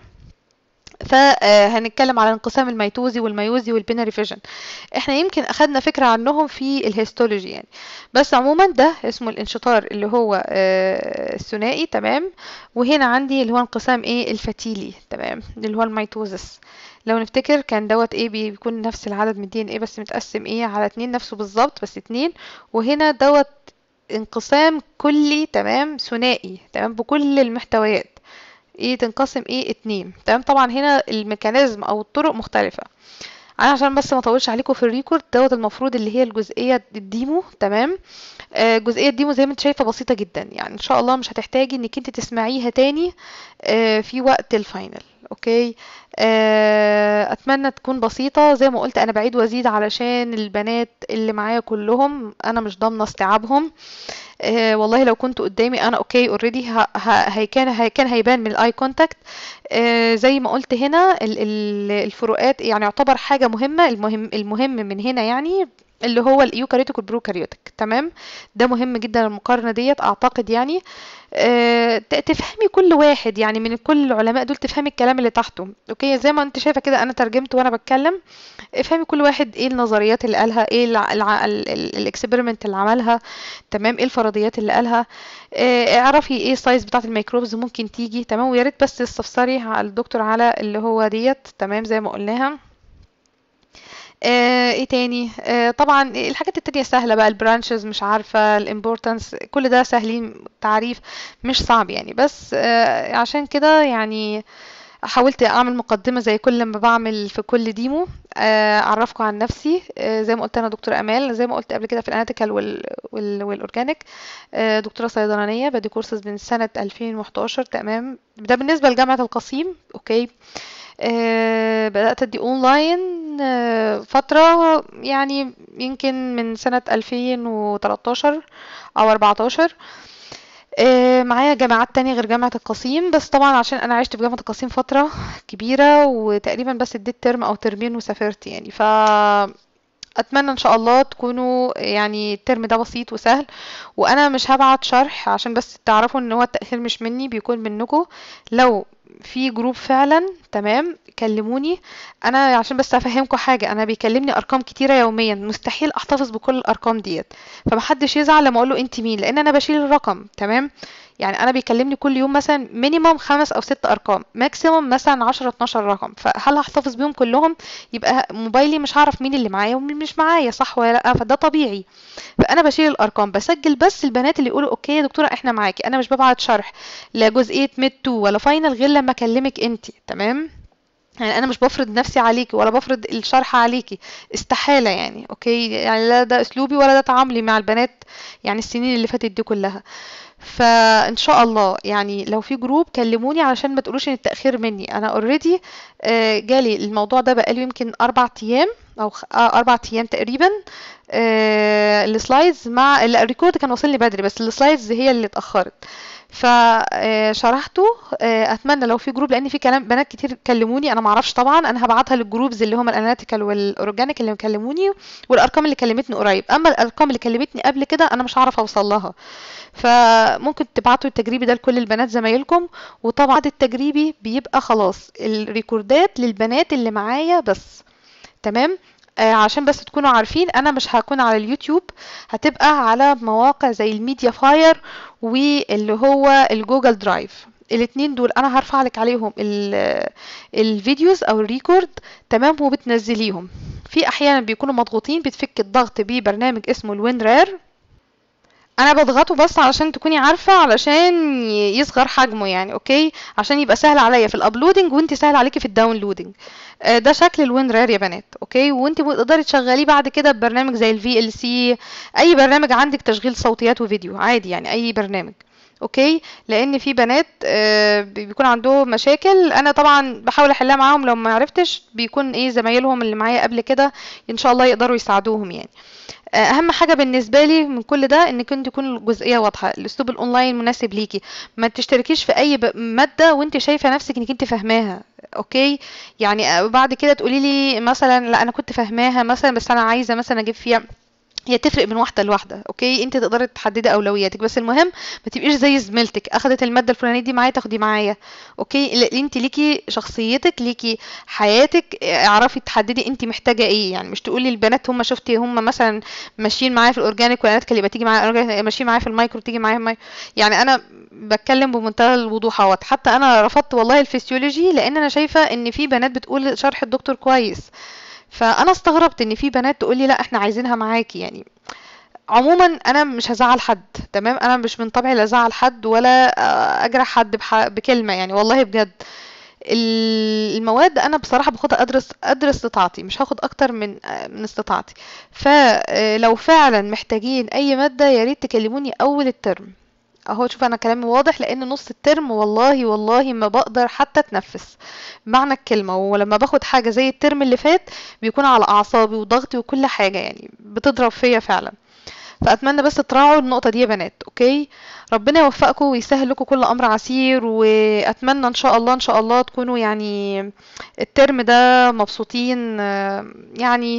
فهنتكلم على الانقسام الميتوزي والميوزي والبينري فيجن احنا يمكن اخدنا فكرة عنهم في الهيستولوجي يعني بس عموما ده اسمه الانشطار اللي هو الثنائي تمام وهنا عندي اللي هو انقسام ايه الفتيلي تمام اللي هو الميتوزس لو نفتكر كان دوت ايه بيكون نفس العدد من الدي ان ايه بس متقسم ايه على اتنين نفسه بالظبط بس اتنين وهنا دوت انقسام كلي تمام ثنائي تمام بكل المحتويات ايه تنقسم ايه اتنين تمام طبعا هنا الميكانيزم او الطرق مختلفة انا عشان بس ما اطولش عليكم في الريكورد دوت المفروض اللي هي الجزئيه الديمو تمام آه جزئيه الديمو زي ما انت شايفه بسيطه جدا يعني ان شاء الله مش هتحتاجي انك انت تسمعيها تاني آه في وقت الفاينل اوكي آه اتمنى تكون بسيطه زي ما قلت انا بعيد وازيد علشان البنات اللي معايا كلهم انا مش ضامنه استيعابهم آه والله لو كنت قدامي انا اوكي اوريدي هي كان هي كان هيبان من الاي كونتاكت آه زي ما قلت هنا ال ال الفروقات يعني يعتبر حاجه مهمه المهم المهم من هنا يعني اللي هو الايوكاريوتيك والبروكاريوتيك تمام ده مهم جدا المقارنه ديت اعتقد يعني أه تفهمي كل واحد يعني من كل العلماء دول تفهمي الكلام اللي تحته اوكي زي ما انت شايفه كده انا ترجمت وانا بتكلم افهمي كل واحد ايه النظريات اللي قالها ايه الاكسبيرمنت اللي عملها تمام ايه الفرضيات اللي قالها اه اعرفي ايه السايز بتاعه الميكروبز ممكن تيجي تمام ويا ريت بس تستفسري على الدكتور على اللي هو ديت تمام زي ما قلناها آه ايه تاني آه طبعا الحاجات التانية سهلة بقى البرانشز مش عارفة الامبورتانس كل ده سهلين تعريف مش صعب يعني بس آه عشان كده يعني حاولت اعمل مقدمة زي كل ما بعمل في كل ديمو اعرفكم عن نفسي زي ما قلت انا دكتور امال زي ما قلت قبل كده في الاناتيكال وال وال والاورجانيك دكتوره صيدلانيه بدي كورسز من سنه 2011 تمام ده بالنسبه لجامعه القصيم اوكي آه بدأت أدي أونلاين آه فترة يعني يمكن من سنة 2013 أو 14 آه معايا جامعات تانية غير جامعة القصيم بس طبعا عشان أنا عشت في جامعة القصيم فترة كبيرة وتقريبا بس اديت ترم أو ترمين وسافرت يعني ف اتمنى ان شاء الله تكونوا يعني الترم ده بسيط وسهل وانا مش هبعت شرح عشان بس تعرفوا ان هو التاخير مش مني بيكون منكم لو في جروب فعلا تمام كلموني انا عشان بس افهمكم حاجه انا بيكلمني ارقام كتيره يوميا مستحيل احتفظ بكل الارقام ديت فمحدش يزعل لما اقول له انت مين لان انا بشيل الرقم تمام يعني انا بيكلمني كل يوم مثلا مينيمم خمس او ست ارقام ماكسيموم مثلا 10 12 رقم فهل هحتفظ بيهم كلهم يبقى موبايلي مش هعرف مين اللي معايا ومين مش معايا صح ولا لا فده طبيعي فانا بشيل الارقام بسجل بس البنات اللي يقولوا اوكي يا دكتوره احنا معاكي انا مش ببعت شرح لا جزئيه ميد 2 ولا فاينل غير لما اكلمك انت تمام يعني انا مش بفرض نفسي عليكي ولا بفرض الشرح عليكي استحاله يعني اوكي يعني لا ده اسلوبي ولا ده تعاملي مع البنات يعني السنين اللي فاتت دي كلها فان شاء الله يعني لو في جروب كلموني علشان ما تقولوش ان التاخير مني انا اوريدي جالي الموضوع ده بقاله يمكن اربع ايام او اربع ايام تقريبا السلايدز مع الريكورد كان واصل لي بدري بس السلايدز هي اللي اتاخرت فشرحته اتمنى لو في جروب لان في كلام بنات كتير كلموني انا معرفش طبعا انا هبعتها للجروبز اللي هم الاناليتيكال والاورجانيك اللي كلموني والارقام اللي كلمتني قريب اما الارقام اللي كلمتني قبل كده انا مش هعرف اوصل لها فممكن تبعتوا التجريبي ده لكل البنات زمايلكم وطبعا التجريبي بيبقى خلاص الريكوردات للبنات اللي معايا بس تمام آه عشان بس تكونوا عارفين انا مش هكون على اليوتيوب هتبقى على مواقع زي الميديا فاير واللي هو الجوجل درايف الاتنين دول انا هرفع لك عليهم الفيديوز او الريكورد تمام وبتنزليهم في احيانا بيكونوا مضغوطين بتفك الضغط ببرنامج اسمه الوين رير انا بضغطه بس علشان تكوني عارفه علشان يصغر حجمه يعني اوكي عشان يبقى سهل عليا في الابلودنج وانت سهل عليكي في الداونلودنج ده شكل الوين رير يا بنات اوكي وانت تقدري تشغليه بعد كده ببرنامج زي الفي ال سي اي برنامج عندك تشغيل صوتيات وفيديو عادي يعني اي برنامج اوكي لان في بنات آه، بي- بيكون عندهم مشاكل انا طبعا بحاول احلها معاهم لو ما عرفتش بيكون ايه زمايلهم اللي معايا قبل كده ان شاء الله يقدروا يساعدوهم يعني آه، اهم حاجه بالنسبه لي من كل ده انك انت تكون الجزئيه واضحه الاسلوب الاونلاين مناسب ليكي ما تشتركيش في اي ب- ماده وانت شايفه نفسك انك انت فاهماها اوكي يعني آه، بعد كده تقولي لي مثلا لا انا كنت فاهماها مثلا بس انا عايزه مثلا اجيب فيها هي تفرق من واحده لواحده اوكي انت تقدري تحددي اولوياتك بس المهم ما تبقيش زي زميلتك اخدت الماده الفلانيه دي معايا تاخدي معايا اوكي لا انت ليكي شخصيتك ليكي حياتك اعرفي تحددي انت محتاجه ايه يعني مش تقولي البنات هم شفتي هم مثلا ماشيين معايا في الاورجانيك وانا كان يبقى تيجي معايا أورجانيك، ماشيين معايا في المايكرو تيجي معايا في المايكرو يعني انا بتكلم بمنتهى الوضوح اهوت حتى انا رفضت والله الفسيولوجي لان انا شايفه ان في بنات بتقول شرح الدكتور كويس فانا استغربت ان في بنات تقول لي لا احنا عايزينها معاكي يعني عموما انا مش هزعل حد تمام انا مش من طبعي لا ازعل حد ولا آه، اجرح حد بح... بكلمه يعني والله بجد ال- المواد انا بصراحه باخدها ادرس ادرس استطاعتي مش هاخد اكتر من آه، من استطاعتي فلو فعلا محتاجين اي ماده يا ريت تكلموني اول الترم اهو شوف انا كلامي واضح لان نص الترم والله والله ما بقدر حتى اتنفس معنى الكلمه ولما باخد حاجه زي الترم اللي فات بيكون على اعصابي وضغطي وكل حاجه يعني بتضرب فيا فعلا فاتمنى بس تراعوا النقطه دي يا بنات اوكي ربنا يوفقكم ويسهل لكم كل امر عسير واتمنى ان شاء الله ان شاء الله تكونوا يعني الترم ده مبسوطين آه، يعني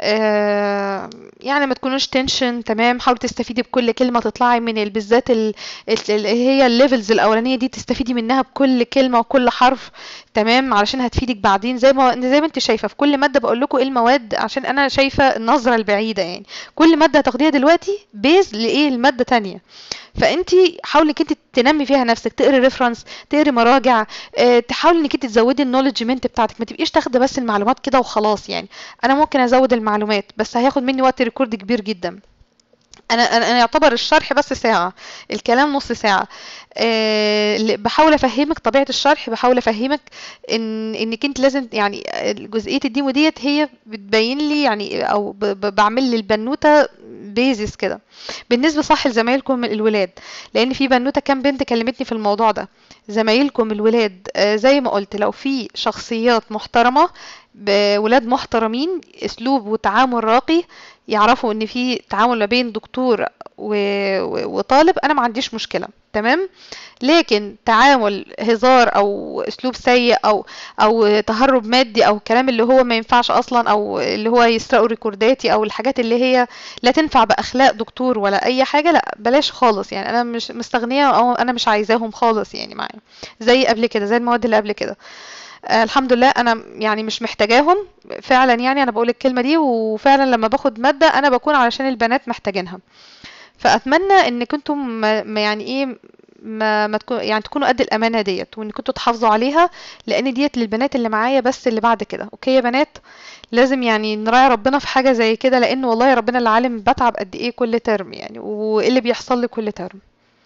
آه، يعني ما تكونوش تنشن تمام حاولوا تستفيدي بكل كلمه تطلعي من ال- بالذات ال- ال- اللي هي الليفلز الاولانيه دي تستفيدي منها بكل كلمه وكل حرف تمام علشان هتفيدك بعدين زي ما زي ما انت شايفه في كل ماده بقول لكم ايه المواد عشان انا شايفه النظره البعيده يعني كل ماده هتاخديها دلوقتي بيز لايه الماده تانية فانت حاولي انك انت تنمي فيها نفسك تقري ريفرنس تقري مراجع اه تحاولي انك انت تزودي النولجمنت بتاعتك ما تبقيش تاخده بس المعلومات كده وخلاص يعني انا ممكن ازود المعلومات بس هياخد مني وقت ريكورد كبير جدا انا انا أنا يعتبر الشرح بس ساعه الكلام نص ساعه أه اللي بحاول افهمك طبيعه الشرح بحاول افهمك ان انك انت لازم يعني جزئيه الديمو ديت هي بتبين لي يعني او ب- ب- بعمل لي البنوته بيزس كده بالنسبه صح لزمايلكم الولاد لان في بنوته كام بنت كلمتني في الموضوع ده زمايلكم الولاد آه، زي ما قلت لو في شخصيات محترمه بولاد محترمين اسلوب وتعامل راقي يعرفوا ان في تعامل ما بين دكتور و... و... وطالب انا ما عنديش مشكله تمام لكن تعامل هزار او اسلوب سيء او او تهرب مادي او الكلام اللي هو ما ينفعش اصلا او اللي هو يسرقوا ريكورداتي او الحاجات اللي هي لا تنفع باخلاق دكتور ولا اي حاجه لا بلاش خالص يعني انا مش مستغنيه او انا مش عايزاهم خالص يعني معايا زي قبل كده زي المواد اللي قبل كده آه الحمد لله انا يعني مش محتاجاهم فعلا يعني انا بقول الكلمه دي وفعلا لما باخد ماده انا بكون علشان البنات محتاجينها فاتمنى ان كنتم ما ما يعني ايه ما, ما تكون يعني تكونوا قد الامانه ديت وان كنتوا تحافظوا عليها لان ديت للبنات اللي معايا بس اللي بعد كده اوكي يا بنات لازم يعني نراعي ربنا في حاجه زي كده لان والله ربنا اللي عالم بتعب قد ايه كل ترم يعني وايه اللي بيحصل لي كل ترم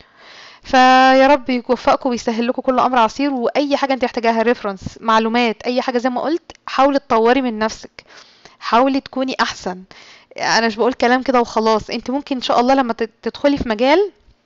فيا رب يوفقكم ويسهل لكم كل امر عسير واي حاجه انت محتاجاها ريفرنس معلومات اي حاجه زي ما قلت حاولي تطوري من نفسك حاولي تكوني احسن انا مش بقول كلام كده وخلاص انت ممكن ان شاء الله لما تت- تدخلي في مجال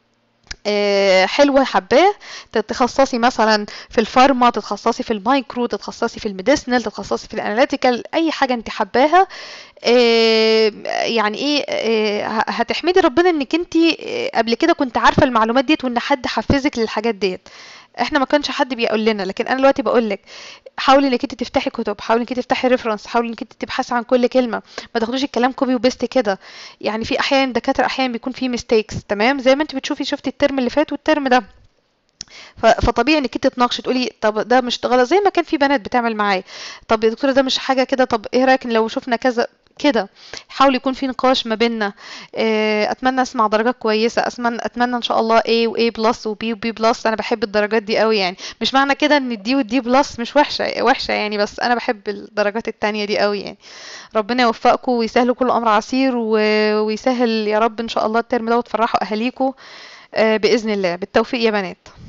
آه، حلوة حباه تتخصصي مثلا في الفارما تتخصصي في المايكرو تتخصصي في الميديسنال تتخصصي في الاناليتيكال اي حاجة انت حباها آه، يعني ايه آه، ه- هتحمدي ربنا انك انت آه، قبل كده كنت عارفة المعلومات ديت وان حد حفزك للحاجات ديت احنا ما كانش حد بيقول لنا لكن انا دلوقتي بقول لك حاولي انك انت تفتحي كتب حاولي انك انت تفتحي ريفرنس حاولي انك انت تبحثي عن كل كلمه ما تاخدوش الكلام كوبي وبيست كده يعني في احيان دكاتره احيانا بيكون في ميستيكس تمام زي ما انت بتشوفي شفتي الترم اللي فات والترم ده ف- فطبيعي انك انت تناقشي تقولي طب ده مش غلط زي ما كان في بنات بتعمل معايا طب يا دكتوره ده مش حاجه كده طب ايه رايك لو شفنا كذا كده حاول يكون في نقاش ما بيننا آه، اتمنى اسمع درجات كويسه اتمنى اتمنى ان شاء الله A و A بلس و B و B بلس انا بحب الدرجات دي قوي يعني مش معنى كده ان الدي والدي بلس مش وحشه وحشه يعني بس انا بحب الدرجات التانية دي قوي يعني ربنا يوفقكم ويسهل كل امر عسير و- ويسهل يا رب ان شاء الله الترم ده وتفرحوا اهاليكم آه، باذن الله بالتوفيق يا بنات